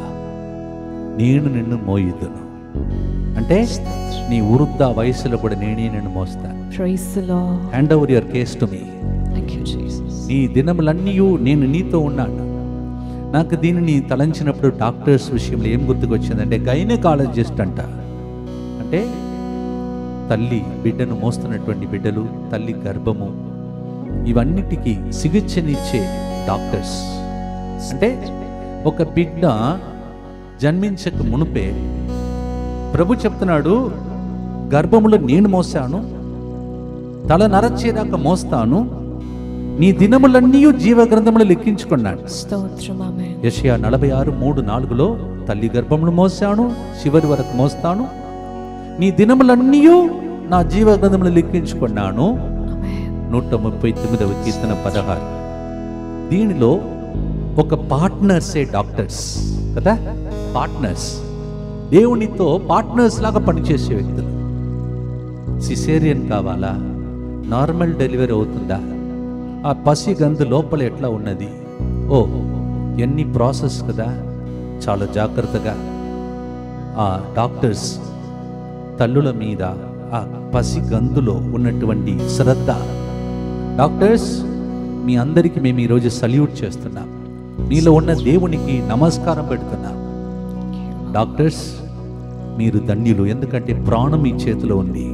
నేను నిన్ను మోయిదును అంటే నీ వృద్ధ వయసులో కూడా నేనే నిన్ను మోస్తాను Praise the Lord. Hand over your case to me Thank you, Jesus. నీ దినములన్నీ నేను నీతో ఉన్నాను నాకు దీనిని తలంచినప్పుడు డాక్టర్స్ విషయంలో ఏం గుర్తుకొచ్చిందంటే గైనకాలజిస్ట్ అంట అంటే తల్లి బిడ్డను మోస్తున్నటువంటి బిడ్డలు తల్లి గర్భము ఇవన్నిటికీ చికిత్సనిచ్చే డాక్టర్స్ అంటే ఒక బిడ్డ జన్మించక మునుపే ప్రభు చెప్తున్నాడు గర్భములో నేను మోసాను తల నరచేదాకా మోస్తాను నీ దినములన్నీ జీవ గ్రంథములు లెక్కించుకున్నాడు స్తోత్రం ఆమేన్ యషయా నలభై ఆరు మూడు నాలుగులో తల్లి గర్భములు మోసాను చివరి వరకు మోస్తాను నీ దినములన్నీ నా జీవ గ్రంథములు లెక్కించుకున్నాను ఆమేన్ నూట ముప్పై తొమ్మిదవ కీర్తన పదహారు దీనిలో ఒక పార్ట్నర్సే డాక్టర్స్ కదా పార్ట్నర్స్ దేవునితో పార్ట్నర్స్ లాగా పనిచేసే వ్యక్తులు సిసేరియన్ కావాలా నార్మల్ డెలివరీ అవుతుందా ఆ పసి గందు లోపల ఎట్లా ఉన్నది ఓ ఎన్ని ప్రాసెస్ కదా చాలా జాగ్రత్తగా ఆ డాక్టర్స్ తల్లుల మీద ఆ పసి గందులో ఉన్నటువంటి శ్రద్ధ డాక్టర్స్ మీ అందరికీ మేము ఈరోజు సల్యూట్ చేస్తున్నాం మీలో ఉన్న దేవునికి నమస్కారం పెడుతున్నాం డాక్టర్స్ మీరు ధన్యులు ఎందుకంటే ప్రాణం మీ చేతిలో ఉంది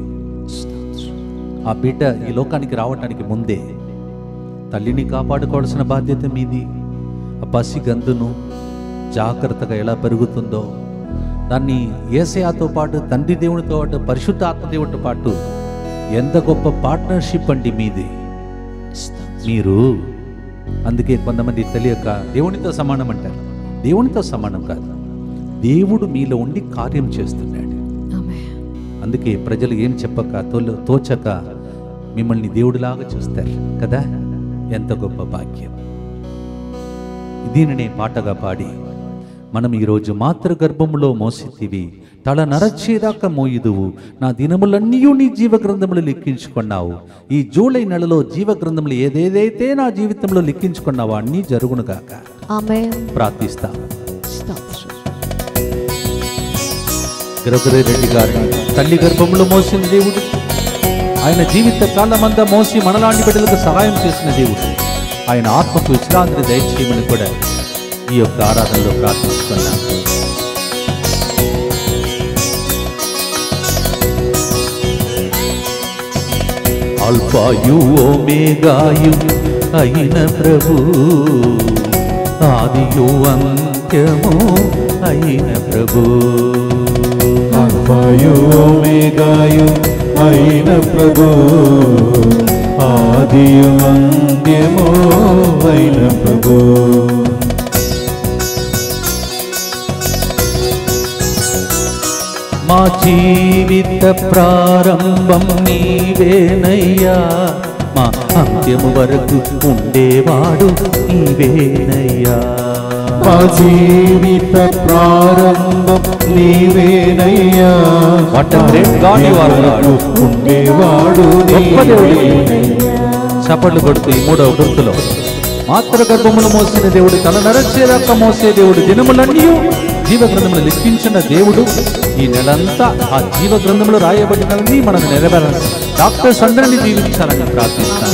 ఆ బిడ్డ ఈ లోకానికి రావటానికి ముందే తల్లిని కాపాడుకోవాల్సిన బాధ్యత మీది ఆ పసి గందును జాగ్రత్తగా ఎలా పెరుగుతుందో దాన్ని ఏసయాతో పాటు తండ్రి దేవునితో పాటు పరిశుద్ధ ఆత్మదేవునితో పాటు ఎంత గొప్ప పార్ట్నర్షిప్ అండి మీది మీరు అందుకే కొంతమంది తెలియక దేవునితో సమానం అంటారు దేవునితో సమానం కాదు దేవుడు మీలో ఉండి కార్యం చేస్తున్నాడు ఆమేన్ అందుకే ప్రజలు ఏం చెప్పక తోలు తోచక మిమ్మల్ని దేవుడిలాగా చూస్తారు కదా ఎంత గొప్ప భాగ్యం దీనినే పాటగా పాడి మనం ఈరోజు మాతృ గర్భములో మోసితివి తల నరచేదాకా మోయుదువు నా దినములన్నీ నీ జీవ గ్రంథములు లెక్కించుకున్నావు ఈ జూలై నెలలో జీవ గ్రంథములు ఏదేదైతే నా జీవితంలో లెక్కించుకున్నావో అన్నీ జరుగునుగాక ఆమేన్ ప్రార్థిస్తాం స్తోత్రం గ్రగరే రెడ్డి గారిని తల్లి గర్భంలో మోసిన దేవుడు ఆయన జీవిత కాలమంతా మోసి మనలాంటి బిడ్డలకు సహాయం చేసిన దేవుడు ఆయన ఆత్మకు విశ్రాంతి దయచేయమని కూడా ఈ యొక్క ఆరాధనలో ప్రార్థిస్తున్నాం అల్ఫాయు ఓమేగాయు అయిన ప్రభు ఆదియు అంత్యము అయిన ప్రభు అల్ఫాయు ఓమేగాయు అయిన ప్రభు ఆదియు అంత్యము అయిన ప్రభు మా జీవిత ప్రారంభం నీవేనయ్యా మా అంత్యము వరకు ఉండేవాడు నీవేనయ్యా మా జీవిత ప్రారంభం నీవేనయ్యా What a great God you are, Lord. ఉండేవాడు గొప్ప దేవుడు. నీవేనయ్యా. చప్పట్లు కొడుతూ ఈ మూడవ గుర్తులో మాత్ర గర్భములు మోసిన దేవుడు తల నరచేదాకా మోసే దేవుడు దినములన్నీ జీవ గ్రంథములు లెక్కించిన దేవుడు ఈ నెలంతా ఆ జీవ గ్రంథములు రాయబడినవన్నీ మనం నెరవేరాలి డాక్టర్స్ అందరినీ జీవించాలని ప్రార్థిస్తాను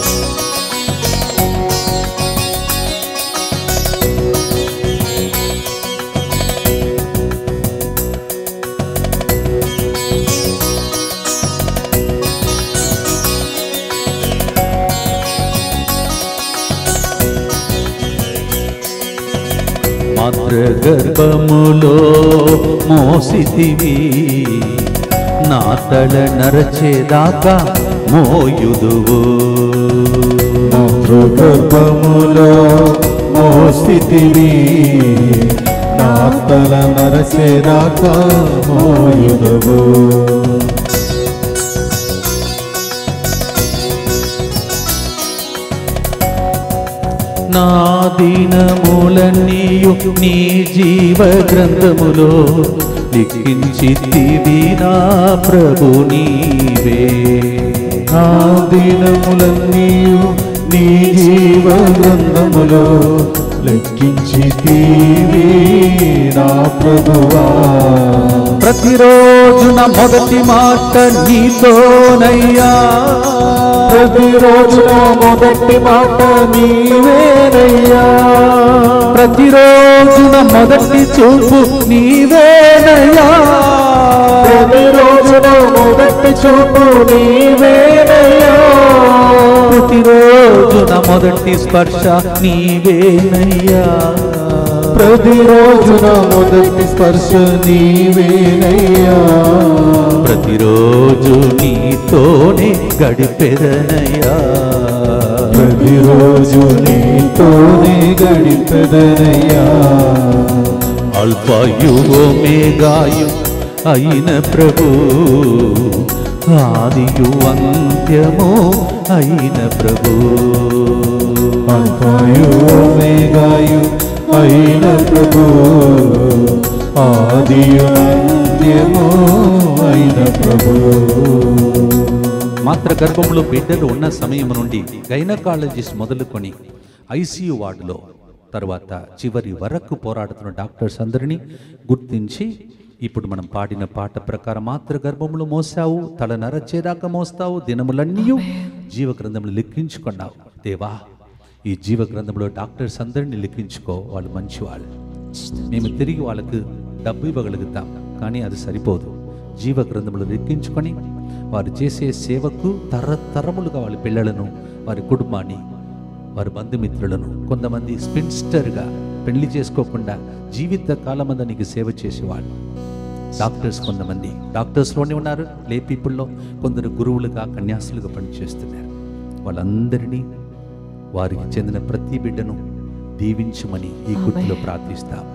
మాతృ గర్భములో మోసితివి నా తల నరచేదాకా మోయుదువు మాతృగర్భములో మోస్థితివి నా తల నరసేదాకా మోయుదవు నా దినములన్నీయు నీ జీవ గ్రంథములో లిఖించితివి నా ప్రభు నీవే నా దినములన్నీయు నీ జీవ గ్రంథములో లెక్కించి తీవి నా ప్రభువా ప్రతిరోజున మొదటి మాట నీతోనయ్యా ప్రతిరోజు నా మొదటి మాట నీవేనయ్యా ప్రతిరోజున మొదటి చూపు నీవేనయ్యా ప్రతిరోజు నా మొదటి చూపు నీవేనయ్యా ప్రతిరోజున మొదటి స్పర్శ నీవేనయ్యా ప్రతిరోజు నా మొదటి స్పర్శ నీవేనయ్యా ప్రతిరోజు నీతోనే గడిపెదనయ్యా ప్రతిరోజు నీతోనే గడిపెదనయ్యా అల్పాయు ఓమేగాయు అయిన ప్రభు ఆదియు అంత్యము అయిన ప్రభు అల్ఫాయు ఓమేగాయు అయిన ప్రభు ఆదియు అంత్యము అయిన ప్రభు మాత్ర గర్భంలో బిడ్డలు ఉన్న సమయం నుండి గైనకాలజిస్ట్ మొదలుకొని ఐసీయూ వార్డులో తర్వాత చివరి వరకు పోరాడుతున్న డాక్టర్స్ అందరినీ గుర్తించి ఇప్పుడు మనం పాడిన పాట ప్రకారం మాత్ర గర్భంలో మోసావు తల నరచేదాకా మోస్తావు దినములన్నీ జీవ గ్రంథంలో లెక్కించుకున్నావు దేవా ఈ జీవ గ్రంథంలో డాక్టర్స్ అందరినీ లెక్కించుకో వాళ్ళు మంచివాళ్ళు మేము తిరిగి వాళ్ళకు డబ్బు ఇవ్వగలుగుతాం కానీ అది సరిపోదు జీవ గ్రంథములు లెక్కించుకొని వారు చేసే సేవకు తరతరములుగా వాళ్ళ పిల్లలను వారి కుటుంబాన్ని వారి బంధుమిత్రులను కొంతమంది స్పిన్స్టర్గా పెళ్లి చేసుకోకుండా జీవిత కాలమంతా నీకు సేవ చేసేవాళ్ళు డాక్టర్స్ కొంతమంది డాక్టర్స్లోనే ఉన్నారు లే పీపుల్లో కొందరు గురువులుగా కన్యాసులుగా పనిచేస్తున్నారు వాళ్ళందరినీ వారికి చెందిన ప్రతి బిడ్డను దీవించమని ఈ గుర్తులో ప్రార్థిస్తాం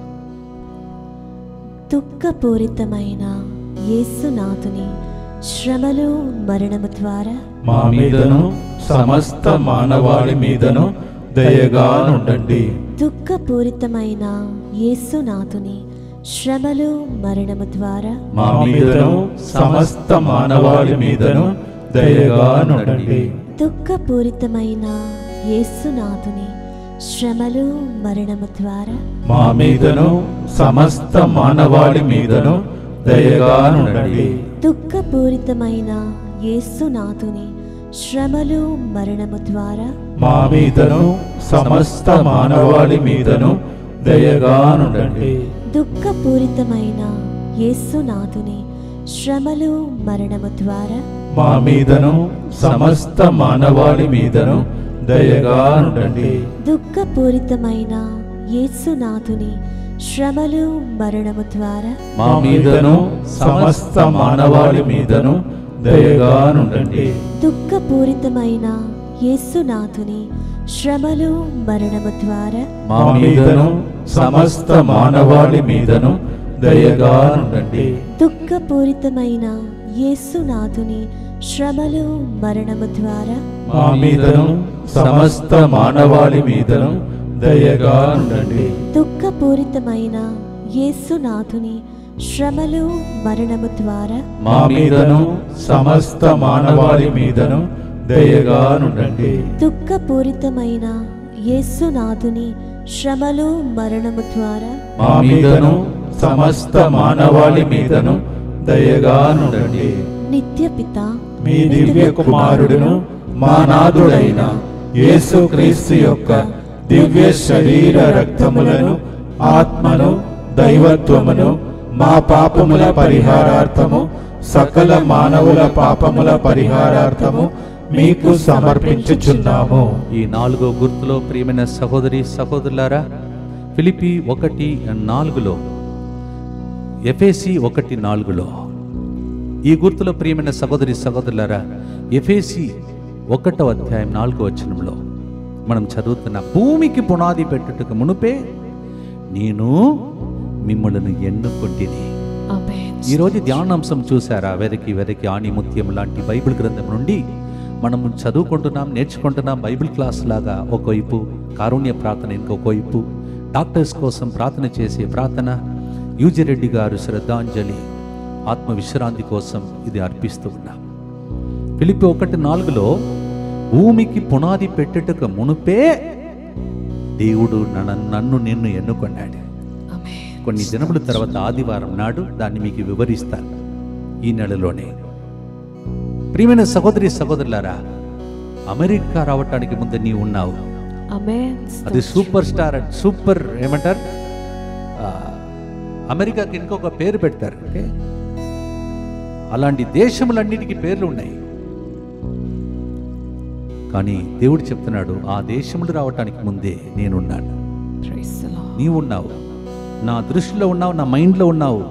దుఃఖపూరితమైన యేసునాథుని శ్రమలు మరణము ద్వారా మా మీదను సమస్త మానవాళి మీదను దయగా నుండండి దుఃఖపూరితమైన యేసునాథుని శ్రమలు మరణము ద్వారా మా మీదను సమస్త మానవాళి మీదను దయగా నుండండి దుఃఖపూరితమైన యేసునాథుని శ్రమలు మరణము ద్వారా మా మీదను సమస్త మానవాళి మీదను దయగా నుండండి దుఃఖపూరితమైన యేసునాథుని శ్రమలు మరణము ద్వారా మా మీదను సమస్త మానవాళి మీదను దయగా నుండండి దుఃఖపూరితమైన యేసునాథుని శ్రమలు మరణము ద్వారా మా మీదను సమస్త మానవాళి మీదను దయగా నుండండి దుఃఖపూరితమైన యేసునాథుని శ్రమలు మరణము ద్వారా మా మీదను సమస్త మానవాళి మీదను దయగా నుండండి దుఃఖపూరితమైన యేసునాథుని శ్రమలు మరణము ద్వారా మా మీదను సమస్త మానవాళి మీదను దయగా నుండండి దుఃఖపూరితమైన యేసునాథుని శ్రమలు మరణము ద్వారా మా మీదను సమస్త మానవాళి మీదను దయగా ఉండండి దుఃఖపూరితమైన యేసునాథుని శ్రమలు మరణము ద్వారా మా మీదను సమస్త మానవాళి మీదను దయగా ఉండండి దుఃఖపూరితమైన యేసునాథుని శ్రమలు మరణము ద్వారా మా మీదను సమస్త మానవాళి మీదను దయగా ఉండండి నిత్య పిత మీ దివ్య కుమారుడును మా నాథుడైన యేసుక్రీస్తు యొక్క దివ్య శరీర రక్తములను ఆత్మను దైవత్వమును మా పాపముల పరిహారార్థము సకల మానవుల పాపముల పరిహారార్థము మీకు సమర్పించుచున్నాము ఈ నాలుగో గుర్తులో ప్రియమైన సహోదరి సహోదరులారా ఫిలిపి ఒకటి నాలుగులో ఎఫేసి ఒకటి నాలుగులో ఈ గుర్తులో ప్రియమైన సహోదరి సహోదరులారా ఎఫేసి ఒకటో అధ్యాయం నాలుగో వచనంలో మనం చదువుతున్న భూమికి పునాది పెట్టుటకు మునుపే నేను మిమ్మల్ని ఎన్నుకుంటేని Amen. ఈరోజు ధ్యానాంశం చూసారా వెదకి వెదకి ఆణిముత్యం లాంటి బైబిల్ గ్రంథం నుండి మనం చదువుకుంటున్నాం నేర్చుకుంటున్నాం బైబిల్ క్లాస్ లాగా ఒకవైపు కారుణ్య ప్రార్థన ఇంకొక వైపు డాక్టర్స్ కోసం ప్రార్థన చేసే ప్రార్థన యూజిరెడ్డి గారు శ్రద్ధాంజలి ఆత్మ విశ్రాంతి కోసం ఇది అర్పిస్తూ ఉన్నాం పిలిపి ఒకటి నాలుగులో భూమికి పునాది పెట్టుటకు మునుపే దేవుడు నన్ను నన్ను నిన్ను ఎన్నుకున్నాడు Amen. కొన్ని దినముల తర్వాత ఆదివారం నాడు దాన్ని మీకు వివరిస్తాను ఈ నెలలోనే ప్రియమైన సహోదరి సహోదరులారా అమెరికా రావటానికి ముందు నీవు ఉన్నావు Amen. అది సూపర్ స్టార్ అండ్ సూపర్ ఏమంటారు ఆ, అమెరికాకి ఇంకొక పేరు పెడతారు ఓకే అలాంటి దేశములన్నిటికీ పేర్లు ఉన్నాయి కానీ దేవుడు చెప్తున్నాడు ఆ దేశములు రావటానికి ముందే నేనున్నాను Praise the Lord. నీవు ఉన్నావు నా దృష్టిలో ఉన్నావు నా మైండ్లో ఉన్నావు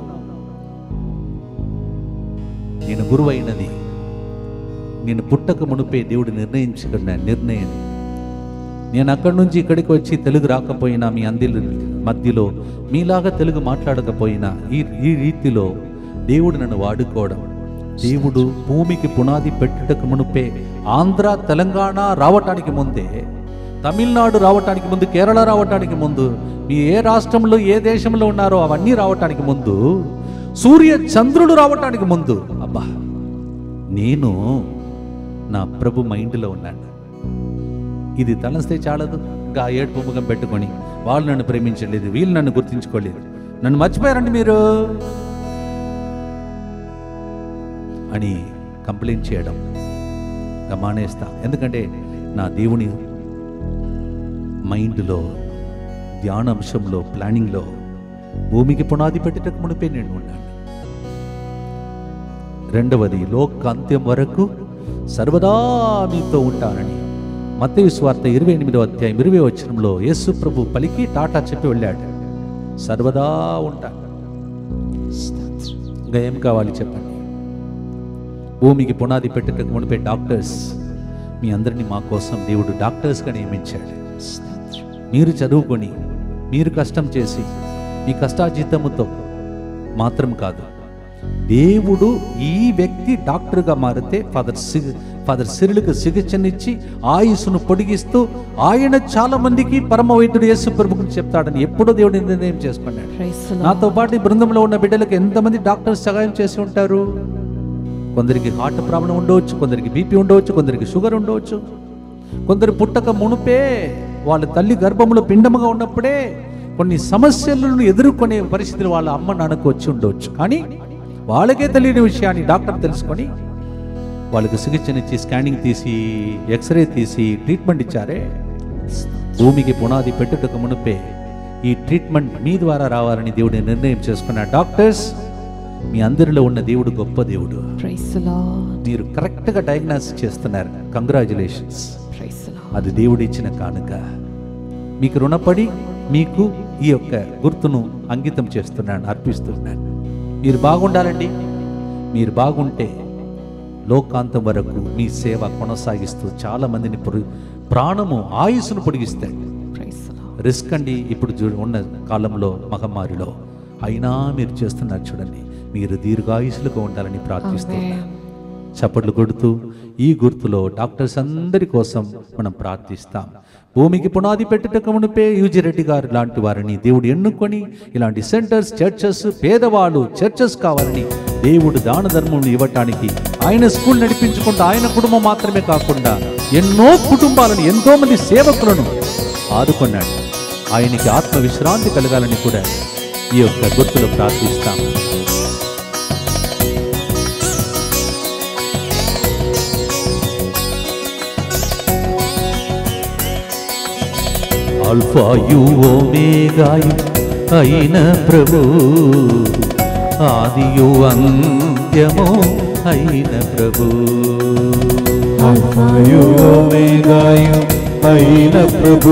నేను గురువు అయినది నేను పుట్టక మునిపే దేవుడు నిర్ణయించుకున్న నిర్ణయం నేను అక్కడి నుంచి ఇక్కడికి వచ్చి తెలుగు రాకపోయినా మీ అందిల మధ్యలో మీలాగా తెలుగు మాట్లాడకపోయినా ఈ ఈ రీతిలో దేవుడు నన్ను వాడుకోవడం దేవుడు భూమికి పునాది పెట్టుటకు మునుపే ఆంధ్ర తెలంగాణ రావటానికి ముందే తమిళనాడు రావటానికి ముందు కేరళ రావటానికి ముందు మీ ఏ రాష్ట్రంలో ఏ దేశంలో ఉన్నారో అవన్నీ రావటానికి ముందు సూర్య చంద్రుడు రావటానికి ముందు అబ్బా నేను నా ప్రభు మైండ్లో ఉన్నాను ఇది తలస్తే చాలదు ఇంకా ఆ ఏడుపు ముఖం పెట్టుకొని వాళ్ళు నన్ను ప్రేమించలేదు వీళ్ళు నన్ను గుర్తించుకోలేదు నన్ను మర్చిపోయారండి మీరు అని కంప్లైంట్ చేయడం ఇంకా మానేస్తా ఎందుకంటే నా దేవుని మైండ్లో ధ్యానాంశంలో ప్లానింగ్లో భూమికి పునాది పెట్టేటకు మునిపే నేను ఉన్నాను రెండవది లోక అంత్యం వరకు సర్వదా మీతో ఉంటానని మత్తయి స్వార్థ ఇరవై ఎనిమిదో అధ్యాయం ఇరవై వచనంలో యేసు ప్రభు పలికి టాటా చెప్పి వెళ్ళాడు సర్వదా ఉంటాను ఇంకా ఏం కావాలి చెప్పండి భూమికి పునాది పెట్టేటకు మునిపే డాక్టర్స్ మీ అందరినీ మా కోసం దేవుడు డాక్టర్స్గా నియమించాడు మీరు చదువుకొని మీరు కష్టం చేసి మీ కష్టాజీతముతో మాత్రం కాదు దేవుడు ఈ వ్యక్తి డాక్టర్గా మారితే ఫాదర్ సి ఫాదర్ సిరులకు చికిత్సనిచ్చి ఆయుస్సును పొడిగిస్తూ ఆయన చాలా మందికి పరమ వైద్యుడు యేసు ప్రభుకు చెప్తాడని ఎప్పుడో దేవుడు నిర్ణయం చేసుకున్నాడు Praise the Lord. నాతో పాటు ఈ బృందంలో ఉన్న బిడ్డలకు ఎంతమంది డాక్టర్స్ సహాయం చేసి ఉంటారు కొందరికి హార్ట్ ప్రాబ్లం ఉండవచ్చు కొందరికి బీపీ ఉండవచ్చు కొందరికి షుగర్ ఉండవచ్చు కొందరు పుట్టక మునుపే వాళ్ళ తల్లి గర్భంలో పిండముగా ఉన్నప్పుడే కొన్ని సమస్యలను ఎదుర్కొనే పరిస్థితులు వాళ్ళ అమ్మ నాన్నకు వచ్చి ఉండవచ్చు కానీ వాళ్ళకే తెలియని విషయాన్ని డాక్టర్ తెలుసుకొని వాళ్ళకి చికిత్సనిచ్చి స్కానింగ్ తీసి ఎక్స్రే తీసి ట్రీట్మెంట్ ఇచ్చారే భూమికి పునాది పెట్టుటకు మునుపే ఈ ట్రీట్మెంట్ మీ ద్వారా రావాలని దేవుడు నిర్ణయం చేసుకున్న డాక్టర్స్ మీ అందరిలో ఉన్న దేవుడు గొప్ప దేవుడు Praise the Lord. మీరు కరెక్ట్గా డయాగ్నోస్ చేస్తున్నారు కంగ్రాచులేషన్స్ Praise the Lord. అది దేవుడు ఇచ్చిన కానుక మీకు రుణపడి మీకు ఈ యొక్క గుర్తును అంకితం చేస్తున్నాను అర్పిస్తున్నాను మీరు బాగుండాలండి మీరు బాగుంటే లోకాంతం వరకు మీ సేవ కొనసాగిస్తూ చాలా మందిని పొడి- ప్రాణము ఆయుస్సును పొడిగిస్తాడు Praise the Lord. రిస్క్ అండి ఇప్పుడు చూ ఉన్న కాలంలో మహమ్మారిలో అయినా మీరు చేస్తున్నారు చూడండి మీరు దీర్ఘాయుసులుగా ఉండాలని ప్రార్థిస్తున్నారు Amen. చప్పట్లు కొడుతూ ఈ గుర్తులో డాక్టర్స్ అందరి కోసం మనం ప్రార్థిస్తాం భూమికి పునాది పెట్టుటకు మునిపే యూజీ రెడ్డి గారు లాంటి వారిని దేవుడు ఎన్నుకొని ఇలాంటి సెంటర్స్ చర్చెస్ పేదవాళ్ళు చర్చెస్ కావాలని దేవుడు దాన ధర్మం ఇవ్వటానికి ఆయన స్కూల్ నడిపించుకుంటూ ఆయన కుటుంబం మాత్రమే కాకుండా ఎన్నో కుటుంబాలను ఎంతో మంది సేవకులను ఆదుకున్నాడు ఆయనకి ఆత్మ విశ్రాంతి కలగాలని కూడా ఈ యొక్క గుర్తులో ప్రార్థిస్తాం ఆల్ఫాయు ఓమేగాయు అయిన ప్రభు ఆదియు అంత్యము అయిన ప్రభు అల్ఫాయు ఓమేగాయు అయిన ప్రభు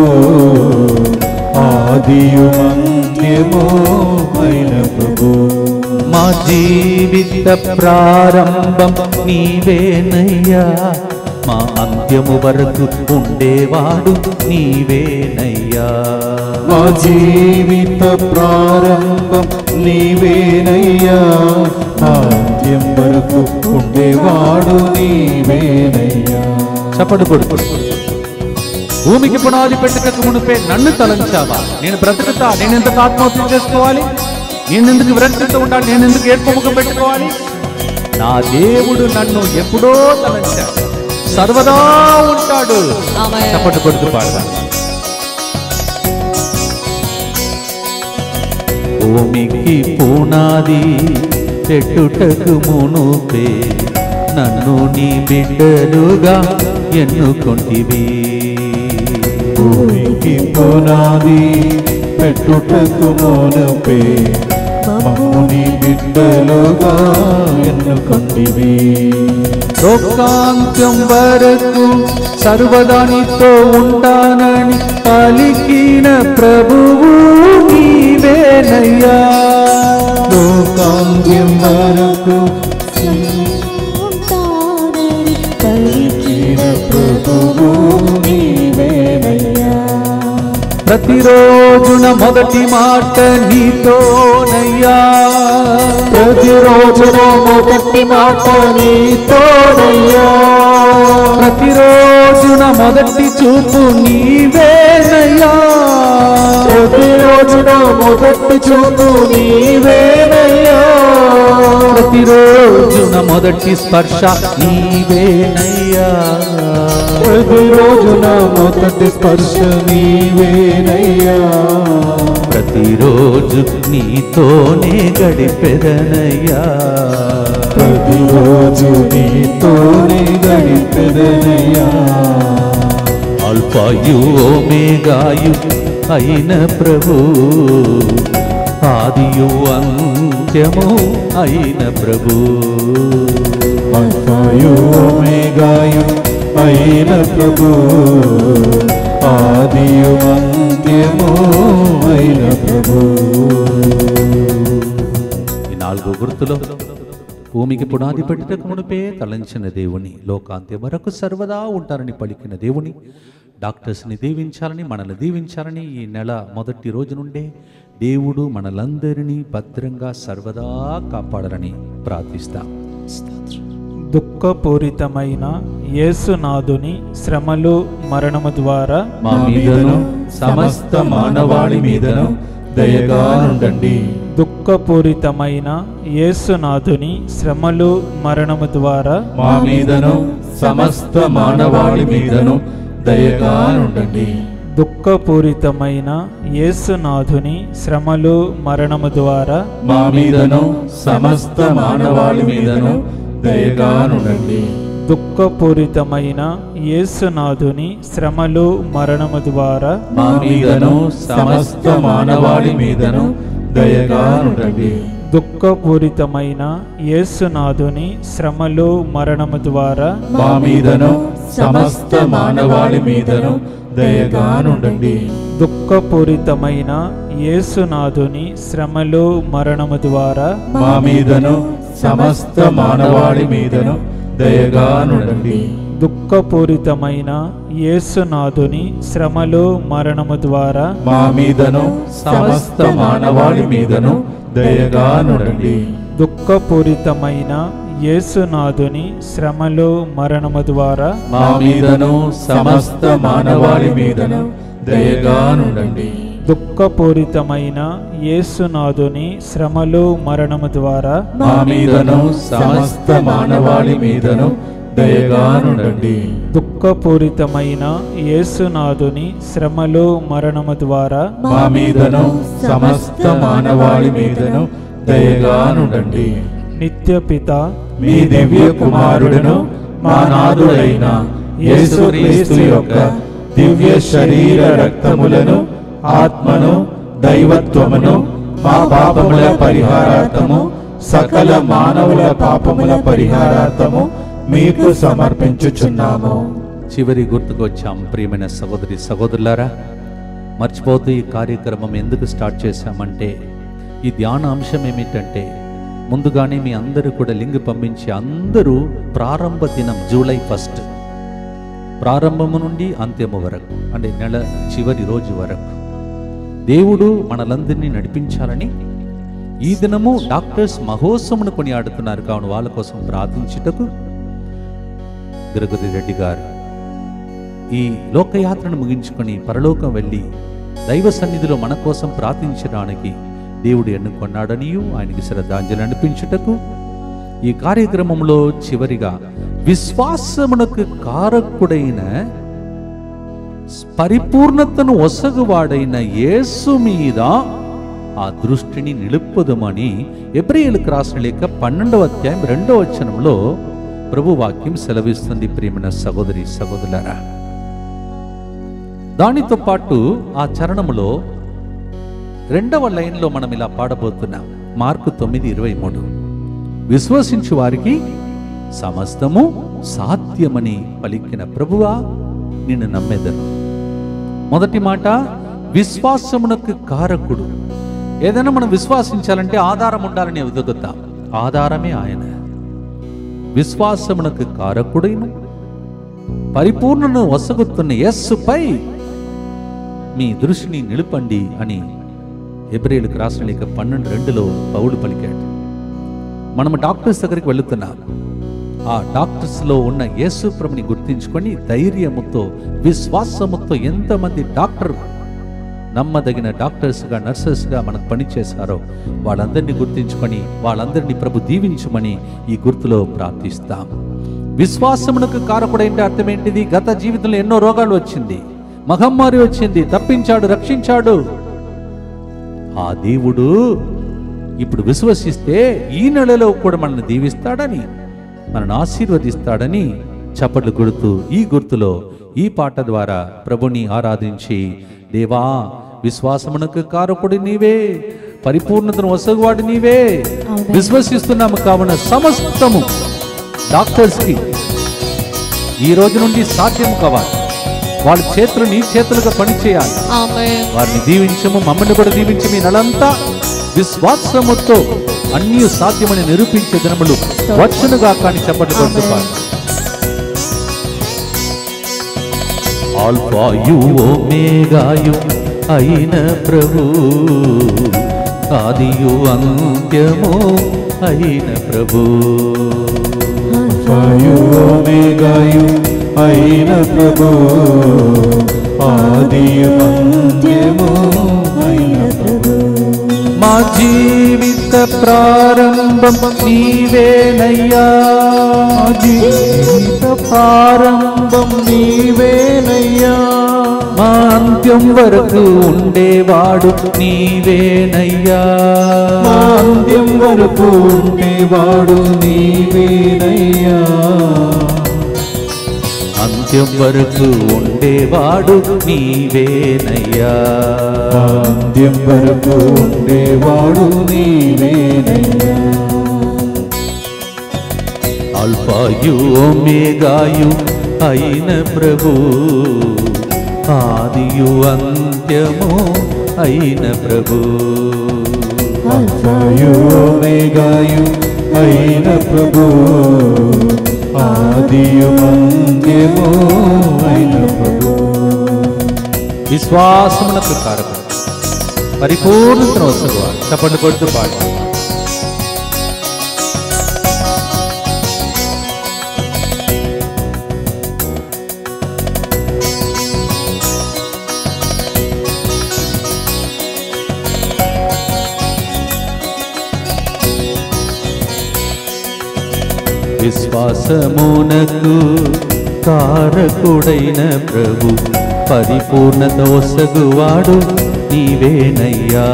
ఆదియు అంత్యము అయిన ప్రభు మా జీవిత ప్రారంభం నీవేనయ్యా మా అంత్యము వరకు ఉండేవాడు నీవేనయ్యా మా జీవిత ప్రారంభం నీవేనయ్యా నా అంత్యం వరకు ఉండేవాడు నీవేనయ్యా చప్పడు కొడుకు భూమికి పునాది పెట్టక మునిపే నన్ను తలంచావా నేను బ్రతుకుతా నేను ఎందుకు ఆత్మహత్య చేసుకోవాలి నేను ఎందుకు విరక్తితో ఉండాలి నేను ఎందుకు ఏడ్పముఖం పెట్టుకోవాలి నా దేవుడు నన్ను ఎప్పుడో తలంచాడు సర్వదా ఉంటాడు Amen. చప్పటి కొడుకు పాడతాను భూమికి పునాది చెట్టుటకు మునుపే నన్ను నీ బిడ్డలుగా ఎన్నుకొంటివి భూమికి పునాది పెట్టుటకు మోనపే మమ్ముని బిడ్డలుగా ఎన్నుకొంటివి లోకాంత్యం వరకు సర్వదా నీతో ఉంటానని పలికిన ప్రభువు నీవేనయ్యా లోకాంగ్యం వరకు ఉంటానని పలికిన ప్రభువు నీవేనయ్యా. ప్రతిరోజున మొదటి మాట నీతోనయ్యా ప్రతిరోజున మొదటి మాట నీతోనయ్యా ప్రతిరోజున మొదటి చూపు నీవేనయ్యా ప్రతిరోజున మొదటి చూపు నీవేనయ్యా ప్రతిరోజున మొదటి స్పర్శ నీవేనయ్యా ప్రతిరోజున మొదటి స్పర్శ నీవేనయ్యా ప్రతిరోజు నీతోనే గడిపెదనయ్యా ప్రతిరోజు నీతోనే గడిపెదనయ్యా అల్ఫాయు ఓమేగాయు అయిన ప్రభు ఆదియు అంత్యము అయిన ప్రభు అల్ఫాయు ఓమేగాయు అయిన ప్రభు ఆదియు అంత్యము అయిన ప్రభు ఈ నాలుగు గుర్తులో భూమికి పునాది పెట్టటకు మునిపే తలంచిన దేవుని లోకాంత్య వరకు సర్వదా ఉంటారని పలికిన దేవుని డాక్టర్స్ని దీవించాలని మనల్ని దీవించాలని ఈ నెల మొదటి రోజు నుండే దేవుడు మనలందరినీ భద్రంగా సర్వదా కాపాడాలని ప్రార్థిస్తాం దుఃఖపూరితమైన యేసునాథుని శ్రమలు మరణము ద్వారా మా మీదను సమస్త మానవాళి మీదను దయగా నుండండి దుఃఖపూరితమైన యేసునాథుని శ్రమలు మరణము ద్వారా మా మీదను సమస్త మానవాళి మీదను దయగా నుండండి దుఃఖపూరితమైన యేసునాథుని శ్రమలు మరణము ద్వారా మా మీదను సమస్త మానవాళి మీదను దయగా నుండండి దుఃఖపూరితమైన యేసునాథుని శ్రమలు మరణము ద్వారా మా మీదను సమస్త మానవాళి మీదను దయగా నుండండి దుఃఖపూరితమైన యేసునాథుని శ్రమలు మరణము ద్వారా మా మీదను సమస్త మానవాళి మీదను దయగా నుండండి దుఃఖపూరితమైన యేసునాథుని శ్రమలు మరణము ద్వారా మా మీదను సమస్త మానవాళి మీదను దయగా నుండండి దుఃఖపూరితమైన యేసునాథుని శ్రమలు మరణము ద్వారా మా మీదను సమస్త మానవాళి మీదను దయగా నుండండి దుఃఖపూరితమైన యేసునాథుని శ్రమలు మరణము ద్వారా మా మీదను సమస్త మానవాళి మీదను దయగా నుండండి దుఃఖపూరితమైన యేసునాథుని శ్రమలు మరణము ద్వారా మా మీదను సమస్త మానవాళి మీదను దయగా నుండండి దుఃఖపూరితమైన యేసునాథుని శ్రమలు మరణము ద్వారా మా మీదను సమస్త మానవాళి మీదను దయగా నుండండి నిత్యపిత మీ దివ్య కుమారుడును మా నాథుడైన యేసుక్రీస్తు యొక్క దివ్య శరీర రక్తములను ఆత్మను దైవత్వమును మా పాపముల పరిహారార్థము సకల మానవుల పాపముల పరిహారార్థము మీకు సమర్పించుచున్నాము చివరి గుర్తుకొచ్చాం ప్రియమైన సహోదరి సహోదరులారా మర్చిపోతూ ఈ కార్యక్రమం ఎందుకు స్టార్ట్ చేశామంటే ఈ ధ్యాన అంశం ఏమిటంటే ముందుగానే మీ అందరూ కూడా లింక్ పంపించి అందరూ ప్రారంభ దినం జూలై ఫస్ట్ ప్రారంభము నుండి అంత్యము వరకు అంటే నెల చివరి రోజు వరకు దేవుడు మనలందరినీ నడిపించాలని ఈ దినము డాక్టర్స్ మహోత్సవమును కొనియాడుతున్నారు కావున వాళ్ళ కోసం ప్రార్థించుటకు గిరగురి రెడ్డి గారు ఈ లోకయాత్రను ముగించుకొని పరలోకం వెళ్ళి దైవ సన్నిధిలో మన కోసం ప్రార్థించడానికి దేవుడు ఎన్నుకొన్నాడనియు ఆయనకి శ్రద్ధాంజలి అనిపించుటకు ఈ కార్యక్రమంలో చివరిగా విశ్వాసమునకు కారకుడైన పరిపూర్ణతను ఒసగువాడైన యేసు మీద ఆ దృష్టిని నిలుపుదమని ఎబ్రియేలుకు రాసిన లేక పన్నెండవ అధ్యాయం రెండవ వచనంలో ప్రభు వాక్యం సెలవిస్తుంది ప్రియమైన సహోదరి సహోదరులారా దానితో పాటు ఆ చరణములో రెండవ లైన్లో మనం ఇలా పాడబోతున్నాం మార్కు తొమ్మిది ఇరవై మూడు విశ్వసించు వారికి సమస్తము సాధ్యమని పలికిన ప్రభువా నిన్ను నమ్మెదను మొదటి మాట విశ్వాసమునకు కారకుడు ఏదైనా మనం విశ్వాసించాలంటే ఆధారం ఉండాలని ఎదుగుతాం ఆధారమే ఆయన విశ్వాసమునకు కారకుడైన పరిపూర్ణను వసగుతున్న యస్సుపై మీ దృష్టిని నిలుపండి అని ఎబ్రిలకు రాసిన లేక పన్నెండు రెండులో పౌలు పలికాడు మనము డాక్టర్స్ దగ్గరికి వెళుతున్నాం ఆ డాక్టర్స్లో ఉన్న యేసు ప్రభుని గుర్తించుకొని ధైర్యముతో విశ్వాసముతో ఎంతమంది డాక్టర్ నమ్మదగిన డాక్టర్స్గా నర్సెస్గా మనకు పనిచేశారో వాళ్ళందరినీ గుర్తించుకొని వాళ్ళందరినీ ప్రభు దీవించమని ఈ గుర్తులో ప్రార్థిస్తాం విశ్వాసమునకు కారకుడైన అర్థం ఏంటిది గత జీవితంలో ఎన్నో రోగాలు వచ్చింది మహమ్మారి వచ్చింది తప్పించాడు రక్షించాడు ఆ దేవుడు ఇప్పుడు విశ్వసిస్తే ఈ నెలలో కూడా మనల్ని దీవిస్తాడని మనల్ని ఆశీర్వదిస్తాడని చప్పట్లు కొడుతూ ఈ గుర్తులో ఈ పాట ద్వారా ప్రభుని ఆరాధించి దేవా విశ్వాసమునకు కారకుడి నీవే పరిపూర్ణతను వసగువాడు నీవే విశ్వసిస్తున్నాము కావున సమస్తము డాక్టర్స్కి ఈ రోజు నుండి సాధ్యం కావాలి వాళ్ళ చేతులు నీ చేతులుగా పనిచేయాలి ఆమేన్ వారిని దీవించము మమ్మల్ని కూడా దీవించి మీ నెలంతా విశ్వాసముతో అన్ని సాధ్యమని నిరూపించే దినములు వచ్చునుగా కానీ చెప్పట్లు కొడుతున్నారు ఆల్ఫాయు ఓమేగాయు అయిన ప్రభు ఆదియు అంత్యము అయిన ప్రభు వాయుమేగాయు అయిన ప్రభు ఆదియు అంత్యము అయిన ప్రభు మా జీవిత ప్రారంభం నీవేనయ్యా జీవిత ప్రారంభం నీవేనయ్యా మా అంత్యం వరకు ఉండేవాడు నీవేనయ్యా మా అంత్యం వరకు ఉండేవాడు నీవేనయ్యా అంత్యం వరకు ఉండేవాడు నీవేనయ్యా అంత్యం వరకు ఉండేవాడు నీవేనయ్యా అల్ఫాయు ఓమేగాయు అయిన ప్రభు ఆదియు అంత్యము అయిన ప్రభు అల్ఫాయుమేగాయు అయిన ప్రభు ఆదియు అంత్యము అయిన ప్రభు విశ్వాసమునకు కారకుడు పరిపూర్ణతను వసగువాడు చప్పట్లు కొడుతూ పాడు విశ్వాసమునకు కారకుడైన ప్రభు పరిపూర్ణత వసగువాడు నీవేనయ్యా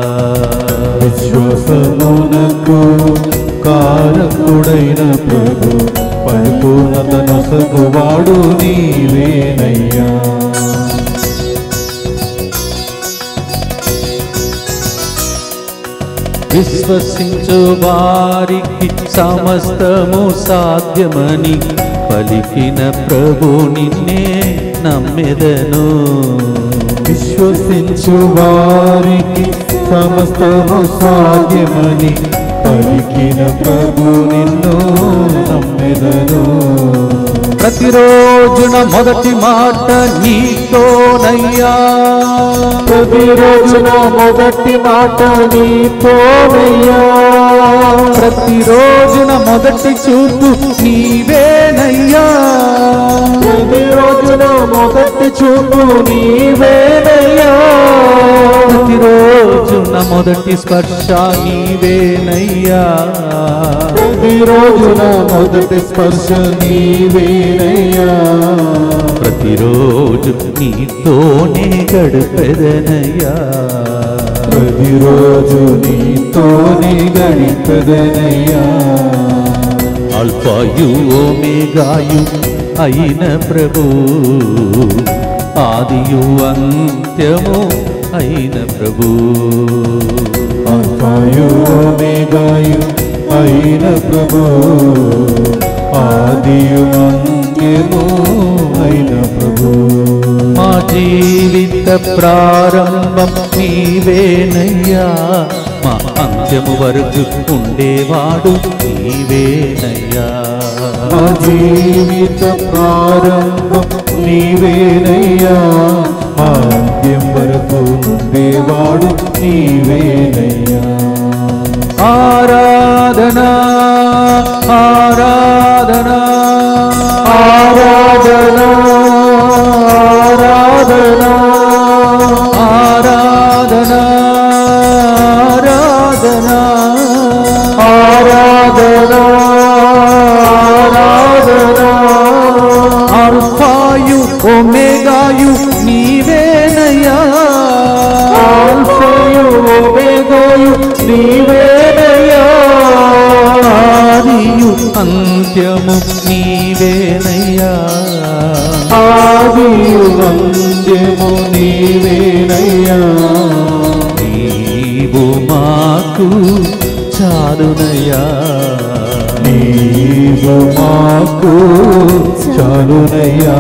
విశ్వాసమునకు కారకుడైన ప్రభు పరిపూర్ణత నొసగువాడు నీవేనయ్యా విశ్వసించు వారికి సమస్తము సాధ్యమని పలికిన ప్రభు నిన్నే నమ్మెదను విశ్వసించు వారికి సమస్తము సాధ్యమని పలికిన ప్రభు నిన్ను నమ్మెదను ప్రతిరోజున మొదటి మాట నీతోనయ్యా ప్రతిరోజున మొదటి మాట నీతోనయ్యా ప్రతిరోజున మొదటి చూపు నీవేనయ్యా ప్రతిరోజున మొదటి చూపు నీవేనయ్యా ప్రతిరోజున మొదటి స్పర్శ నీవేనయ్యా ప్రతిరోజున మొదటి స్పర్శ నీవేనయ్యా ప్రతిరోజు నీతోనే గడిపెదనయ్యా ప్రతిరోజు నీతోనే గడిపదనయ్యా అల్ఫాయు ఓమేగాయు అయిన ప్రభు ఆదియు అంత్యము అయిన ప్రభు ఆల్ఫాయు ఓమేగాయు అయిన ప్రభు ఆదియు అంత్యము అయిన ప్రభు మా జీవిత ప్రారంభం నీవేనయ్యా మా అంత్యము వరకు ఉండేవాడు నీవేనయ్యా మా జీవిత ప్రారంభం నీవేనయ్యా మా అంత్యం వరకు ఉండేవాడు నీవేనయ్యా ఆరాధనా ఆరాధనా ఆరాధనా ఆరాధనా ఆరాధనా ఆరాధనా ఆరాధనా ఆరాధనా ఆల్ఫాయు ఒమేగాయు నీవేనయ్యా ఆల్ఫయు ఓమేగాయు నీవేనయ్యా ఆదియు అంత్యము నీవేనయ్యా ఆదియు అంత్యము నీవేనయ్యా నీవు మాకు చాలునయ్యా నీవు మాకు చాలునయ్యా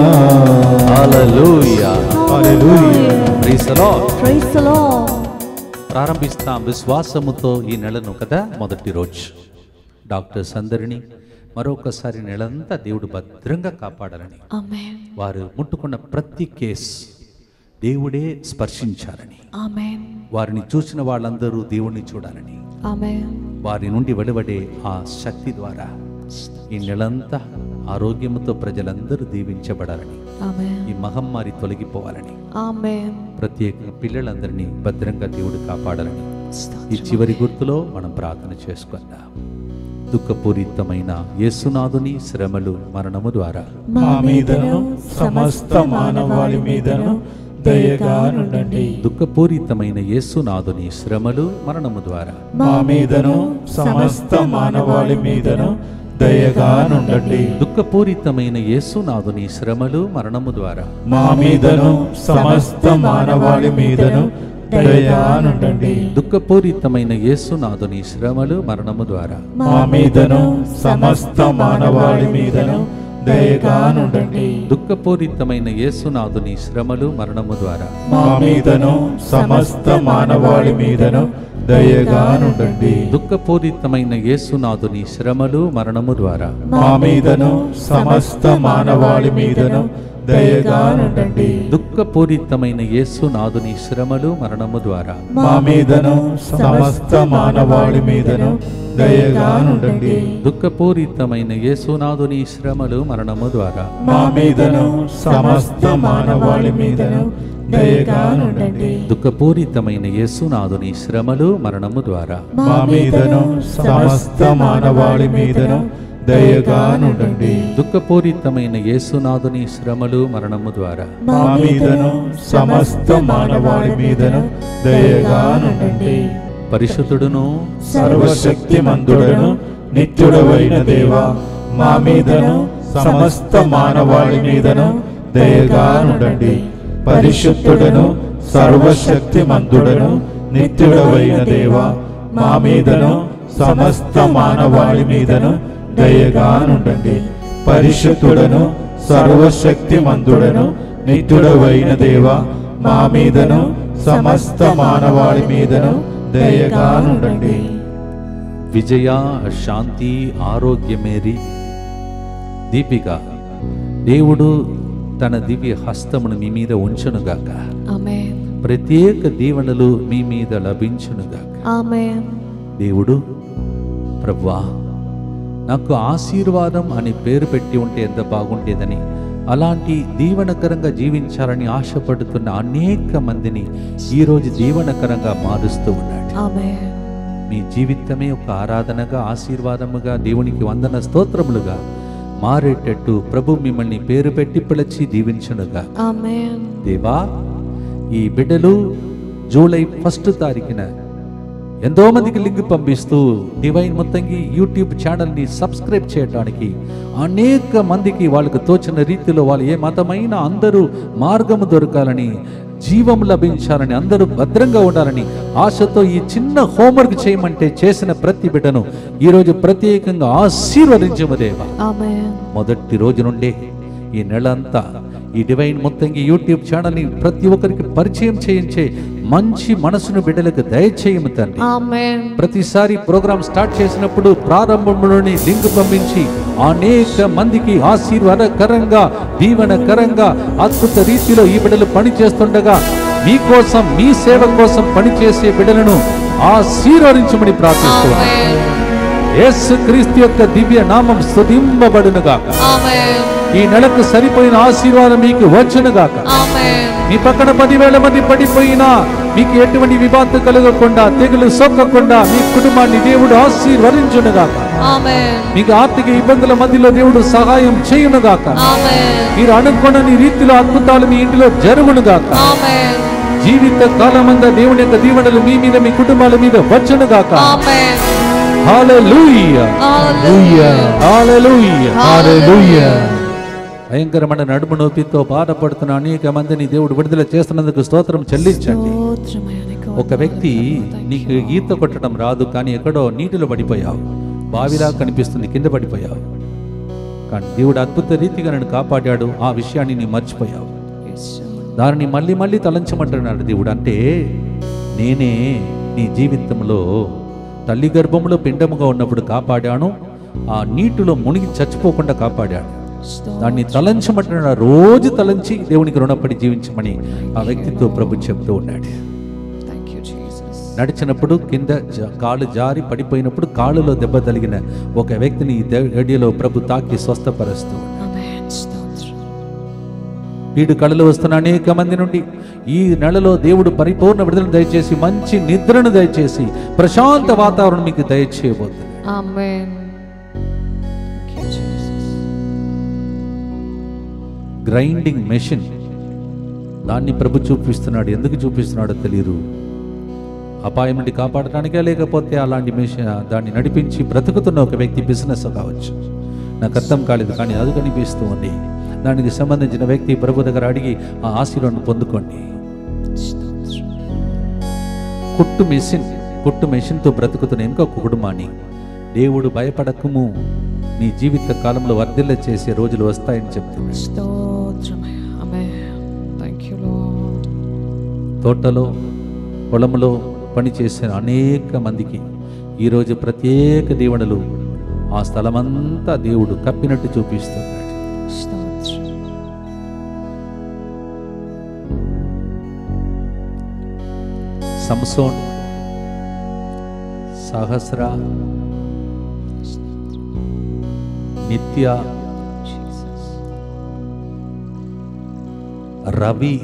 hallelujah hallelujah praise the Lord Praise the Lord. ప్రారంభిస్తాం విశ్వాసముతో ఈ నెలను కదా మొదటి రోజు డాక్టర్స్ అందరినీ మరొకసారి నెలంతా దేవుడు భద్రంగా కాపాడాలని Amen. వారు ముట్టుకున్న ప్రతి కేస్ దేవుడే స్పర్శించాలని Amen. వారిని చూసిన వాళ్ళందరూ దేవుణ్ణి చూడాలని Amen. వారి నుండి వెలువడే ఆ శక్తి ద్వారా ఈ నెలంతా ఆరోగ్యముతో ప్రజలందరూ దీవించబడాలని Amen. ఈ మహమ్మారి తొలగిపోవాలని Amen. ప్రత్యేకంగా పిల్లలందరినీ భద్రంగా దేవుడు కాపాడాలని ఈ చివరి గుర్తులో మనం ప్రార్థన చేసుకుందాం దుఃఖపూరితమైన యేసునాథుని శ్రమలు మరణము ద్వారా మా మీదను సమస్త మానవాళి మీదను దయగా నుండండి దుఃఖపూరితమైన యేసునాథుని శ్రమలు మరణము ద్వారా మా మీదను సమస్త మానవాళి మీదను దయగా నుండండి దుఃఖపూరితమైన యేసునాథుని శ్రమలు మరణము ద్వారా మా మీదను సమస్త మానవాళి మీదను దయగా నుండండి దుఃఖపూరితమైన యేసునాథుని శ్రమలు మరణము ద్వారా మా మీదను సమస్త మానవాళి మీదను దయగా నుండండి దుఃఖపూరితమైన యేసునాథుని శ్రమలు మరణము ద్వారా మా మీదను సమస్త మానవాళి మీదను దయగా నుండండి దుఃఖపూరితమైన యేసునాథుని శ్రమలు మరణము ద్వారా మా మీదను సమస్త మానవాళి మీదను దయగా నుండండి దుఃఖపూరితమైన యేసునాథుని శ్రమలు మరణము ద్వారా మా మీదను సమస్త మానవాళి మీదను దయగా నుండండి దుఃఖపూరితమైన యేసునాథుని శ్రమలు మరణము ద్వారా మా మీదను సమస్త మానవాళి మీదను దయగా నుండండి దుఃఖపూరితమైన యేసునాథుని శ్రమలు మరణము ద్వారా మా మీదను సమస్త మానవాళి మీదను దయగా నుండండి దుఃఖపూరితమైన యేసునాథుని శ్రమలు మరణము ద్వారా మా మీదను సమస్త మానవాళి మీదను దయగా నుండండి పరిశుద్ధుడును సర్వశక్తిమంతుడను నిత్యుడవైన దేవా మా మీదను సమస్త మానవాళి మీదను దయగా నుండండి పరిశుద్ధుడను సర్వశక్తిమంతుడను నిత్యుడవైన దేవా మా మీదను సమస్త మానవాళి మీదను దయగా నుండండి పరిశుద్ధుడను సర్వశక్తిమంతుడను నిత్యుడవైన దేవా మా మీదను సమస్త మానవాళి మీదను దయగా నుండండి విజయ శాంతి ఆరోగ్యమేరి దీపిక దేవుడు తన దివ్య హస్తమును మీ మీద ఉంచునుగాక Amen. ప్రత్యేక దీవెనలు మీ మీద లభించునుగాక Amen. దేవుడు ప్రభువా నాకు ఆశీర్వాదం అని పేరు పెట్టి ఉంటే ఎంత బాగుండేదని అలాంటి దీవెనకరంగా జీవించాలని ఆశపడుతున్న అనేక మందిని ఈరోజు దీవెనకరంగా మారుస్తూ ఉన్నాడు Amen. మీ జీవితమే ఒక ఆరాధనగా ఆశీర్వాదముగా దేవునికి వందన స్తోత్రములుగా మారేటట్టు ప్రభు మిమ్మల్ని పేరు పెట్టి పిలిచి దీవించునుగా Amen. దేవా ఈ బిడ్డలు జూలై ఫస్ట్ తారీఖున ఎంతో మందికి లింక్ పంపిస్తూ డివైన్ మొత్తంగి యూట్యూబ్ ఛానల్ని సబ్స్క్రైబ్ చేయడానికి అనేక మందికి వాళ్ళకు తోచిన రీతిలో వాళ్ళు ఏ మతమైన అందరూ మార్గము దొరకాలని జీవం లభించాలని అందరూ భద్రంగా ఉండాలని ఆశతో ఈ చిన్న హోంవర్క్ చేయమంటే చేసిన ప్రతి బిడ్డను ఈరోజు ప్రత్యేకంగా ఆశీర్వదించము దేవా Amen. మొదటి రోజు నుండే ఈ నెల అంతా ఈ డివైన్ మొత్తంగా యూట్యూబ్ ఛానల్ని ప్రతి ఒక్కరికి పరిచయం చేయించే మంచి మనసును బిడ్డలకు దయచేయము తండ్రి Amen. ప్రతిసారి ప్రోగ్రామ్ స్టార్ట్ చేసినప్పుడు ప్రారంభంలోని లింక్ పంపించి అనేక మందికి ఆశీర్వాదకరంగా దీవెనకరంగా అద్భుత రీతిలో ఈ బిడ్డలు పని చేస్తుండగా మీకోసం మీ సేవ కోసం పనిచేసే బిడ్డలను ఆశీర్వదించమని ప్రార్థిస్తున్నాను Amen. యేసు క్రీస్తు యొక్క దివ్య నామం స్తుతింపబడునుగాక Amen. ఈ నెలకు సరిపోయిన ఆశీర్వాదం మీకు వచ్చునుగాక Amen. మీ పక్కన పదివేల మంది పడిపోయినా మీకు ఎటువంటి విపత్తు కలగకుండా తెగులు సోకకుండా మీ కుటుంబాన్ని దేవుడు ఆశీర్వదించునుగాక Amen. మీకు ఆర్థిక ఇబ్బందుల మధ్యలో దేవుడు సహాయం చేయునుగాక Amen. మీరు అనుకున్నని రీతిలో అద్భుతాలు మీ ఇంటిలో జరుగునుగాక Amen. జీవిత కాలమంద దేవుని యొక్క దీవెనలు మీ మీద మీ కుటుంబాల మీద వచ్చునుగాక Amen. హల్లెలూయా Hallelujah. హల్లెలూయా హల్లెలూయా భయంకరమైన నడుము నొప్పితో బాధపడుతున్న అనేక మందిని దేవుడు విడుదల చేస్తున్నందుకు స్తోత్రం చెల్లించండి స్తోత్రమయ్యా ఒక వ్యక్తి నీకు ఈత కొట్టడం రాదు కానీ ఎక్కడో నీటిలో పడిపోయావు బావిలా కనిపిస్తుంది కింద పడిపోయావు కానీ దేవుడు అద్భుత రీతిగా నన్ను కాపాడాడు ఆ విషయాన్ని నీ మర్చిపోయావు దానిని మళ్ళీ మళ్ళీ తలంచమంటున్నాడు దేవుడు అంటే నేనే నీ జీవితంలో తల్లి గర్భంలో పిండముగా ఉన్నప్పుడు కాపాడాను ఆ నీటిలో మునిగి చచ్చిపోకుండా కాపాడాడు దాన్ని తలంచమంటున్నాడు రోజు తలంచి దేవునికి రుణపడి జీవించమని ఆ వ్యక్తితో ప్రభు చెప్తూ ఉన్నాడు Thank you, Jesus. నడిచినప్పుడు కింద జ- కాలు జారి పడిపోయినప్పుడు కాళ్ళలో దెబ్బ తగిలిన ఒక వ్యక్తిని ఈ దే- గడియలో ప్రభు తాకి స్వస్థపరుస్తూ ఉన్నాడు. Amen. స్తోత్రం. వీడు కళలు వస్తున్న అనేక మంది నుండి ఈ నెలలో దేవుడు పరిపూర్ణ విడుదల దయచేసి మంచి నిద్రను దయచేసి ప్రశాంత వాతావరణం మీకు దయచేయబోతుంది Amen. Thank you, Jesus. Grinding machine దాన్ని ప్రభు చూపిస్తున్నాడు ఎందుకు చూపిస్తున్నాడో తెలియదు అపాయం నుండి కాపాడటానికే లేకపోతే అలాంటి మెషిన్ దాన్ని నడిపించి బ్రతుకుతున్న ఒక వ్యక్తి బిజినెస్ కావచ్చు నాకు అర్థం కాలేదు కానీ అది కనిపిస్తూ ఉంది దానికి సంబంధించిన వ్యక్తి ప్రభు దగ్గర అడిగి ఆ ఆశీర్వాదం పొందుకోండి స్తోత్రం. కుట్టు మెషిన్ కుట్టు మెషిన్తో బ్రతుకుతున్న ఇంకొక కుటుంబాన్ని దేవుడు భయపడకము నీ జీవిత కాలంలో వర్ధిల్ల చేసే రోజులు వస్తాయని చెప్తున్నాడు స్తోత్రమయ్యా. Amen. Thank you, Lord. తోటలో పొలంలో పనిచేసిన అనేక మందికి ఈరోజు ప్రత్యేక దీవెనలు ఆ స్థలమంతా దేవుడు కప్పినట్టు చూపిస్తున్నాడు స్తోత్రం. సంసోన్ సహస్ర నిత్య Jesus. రవి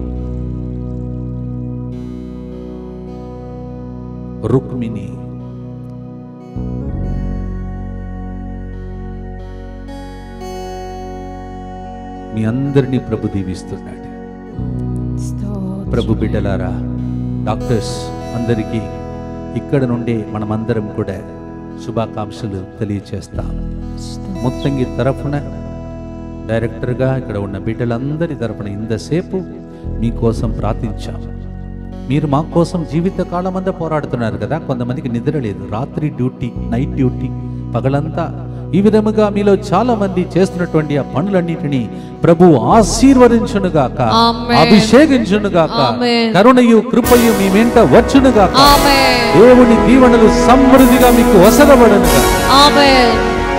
రుక్మిణి మీ అందరినీ ప్రభు దీవిస్తున్నాడు స్తోత్రం. ప్రభు బిడ్డలారా డాక్టర్స్ అందరికీ ఇక్కడ నుండే మనమందరం కూడా శుభాకాంక్షలు తెలియచేస్తాం స్తోత్రం. ముత్తంగి తరఫున డైరెక్టర్గా ఇక్కడ ఉన్న బిడ్డలందరి తరఫున ఇంతసేపు మీకోసం ప్రార్థించాం మీరు మా కోసం జీవిత కాలమంతా పోరాడుతున్నారు కదా కొంతమందికి నిద్ర లేదు రాత్రి డ్యూటీ నైట్ డ్యూటీ పగలంతా ఈ విధముగా మీలో చాలా మంది చేస్తున్నటువంటి ఆ పనులన్నిటినీ ప్రభు ఆశీర్వదించునుగాక ఆమేన్. అభిషేకించునుగాక ఆమేన్. కరుణయు కృపయు మీ వెంట వచ్చునుగాక Amen. దేవుని దీవెనలు సమృద్ధిగా మీకు వసలబడనుగా Amen.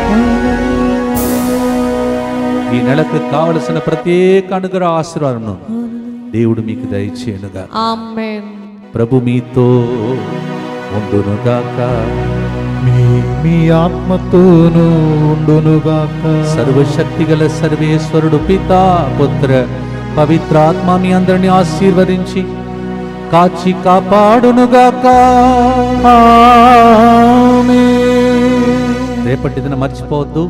ఈ నెలకు కావలసిన ప్రత్యేక అనుగ్రహ ఆశీర్వాదం దేవుడు మీకు దయచేయనుగా Amen. ప్రభు మీతో ఉండునుగాక మీ మీ ఆత్మతోనూ ఉండునుగాక సర్వశక్తి గల సర్వేశ్వరుడు పితా పుత్ర పవిత్రాత్మ మీ అందరిని ఆశీర్వదించి కాచి కాపాడునుగాక రేపటి దినం మర్చిపోవద్దు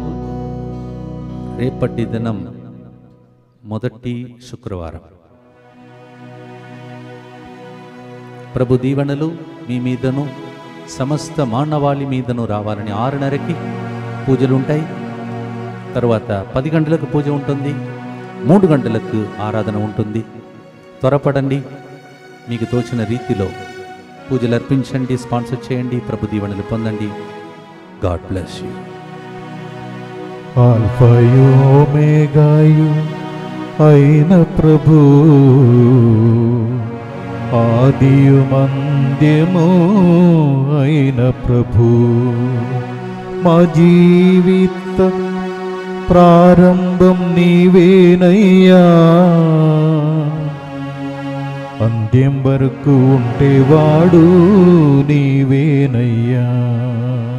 రేపటి దినం మొదటి శుక్రవారం ప్రభు దీవెనలు మీ మీదను సమస్త మానవాళి మీదను రావాలని ఆరున్నరకి పూజలు ఉంటాయి తర్వాత పది గంటలకు పూజ ఉంటుంది మూడు గంటలకు ఆరాధన ఉంటుంది త్వరపడండి మీకు తోచిన రీతిలో పూజలు అర్పించండి స్పాన్సర్ చేయండి ప్రభు దీవెనలు పొందండి గాడ్ బ్లెస్ యూ ఆల్ఫయు ఓమేగాయు అయిన ప్రభు ఆదియు మంద్యము అయిన ప్రభు మా జీవిత ప్రారంభం నీవేనయ్యా అంత్యం వరకు ఉంటేవాడు నీవేనయ్యా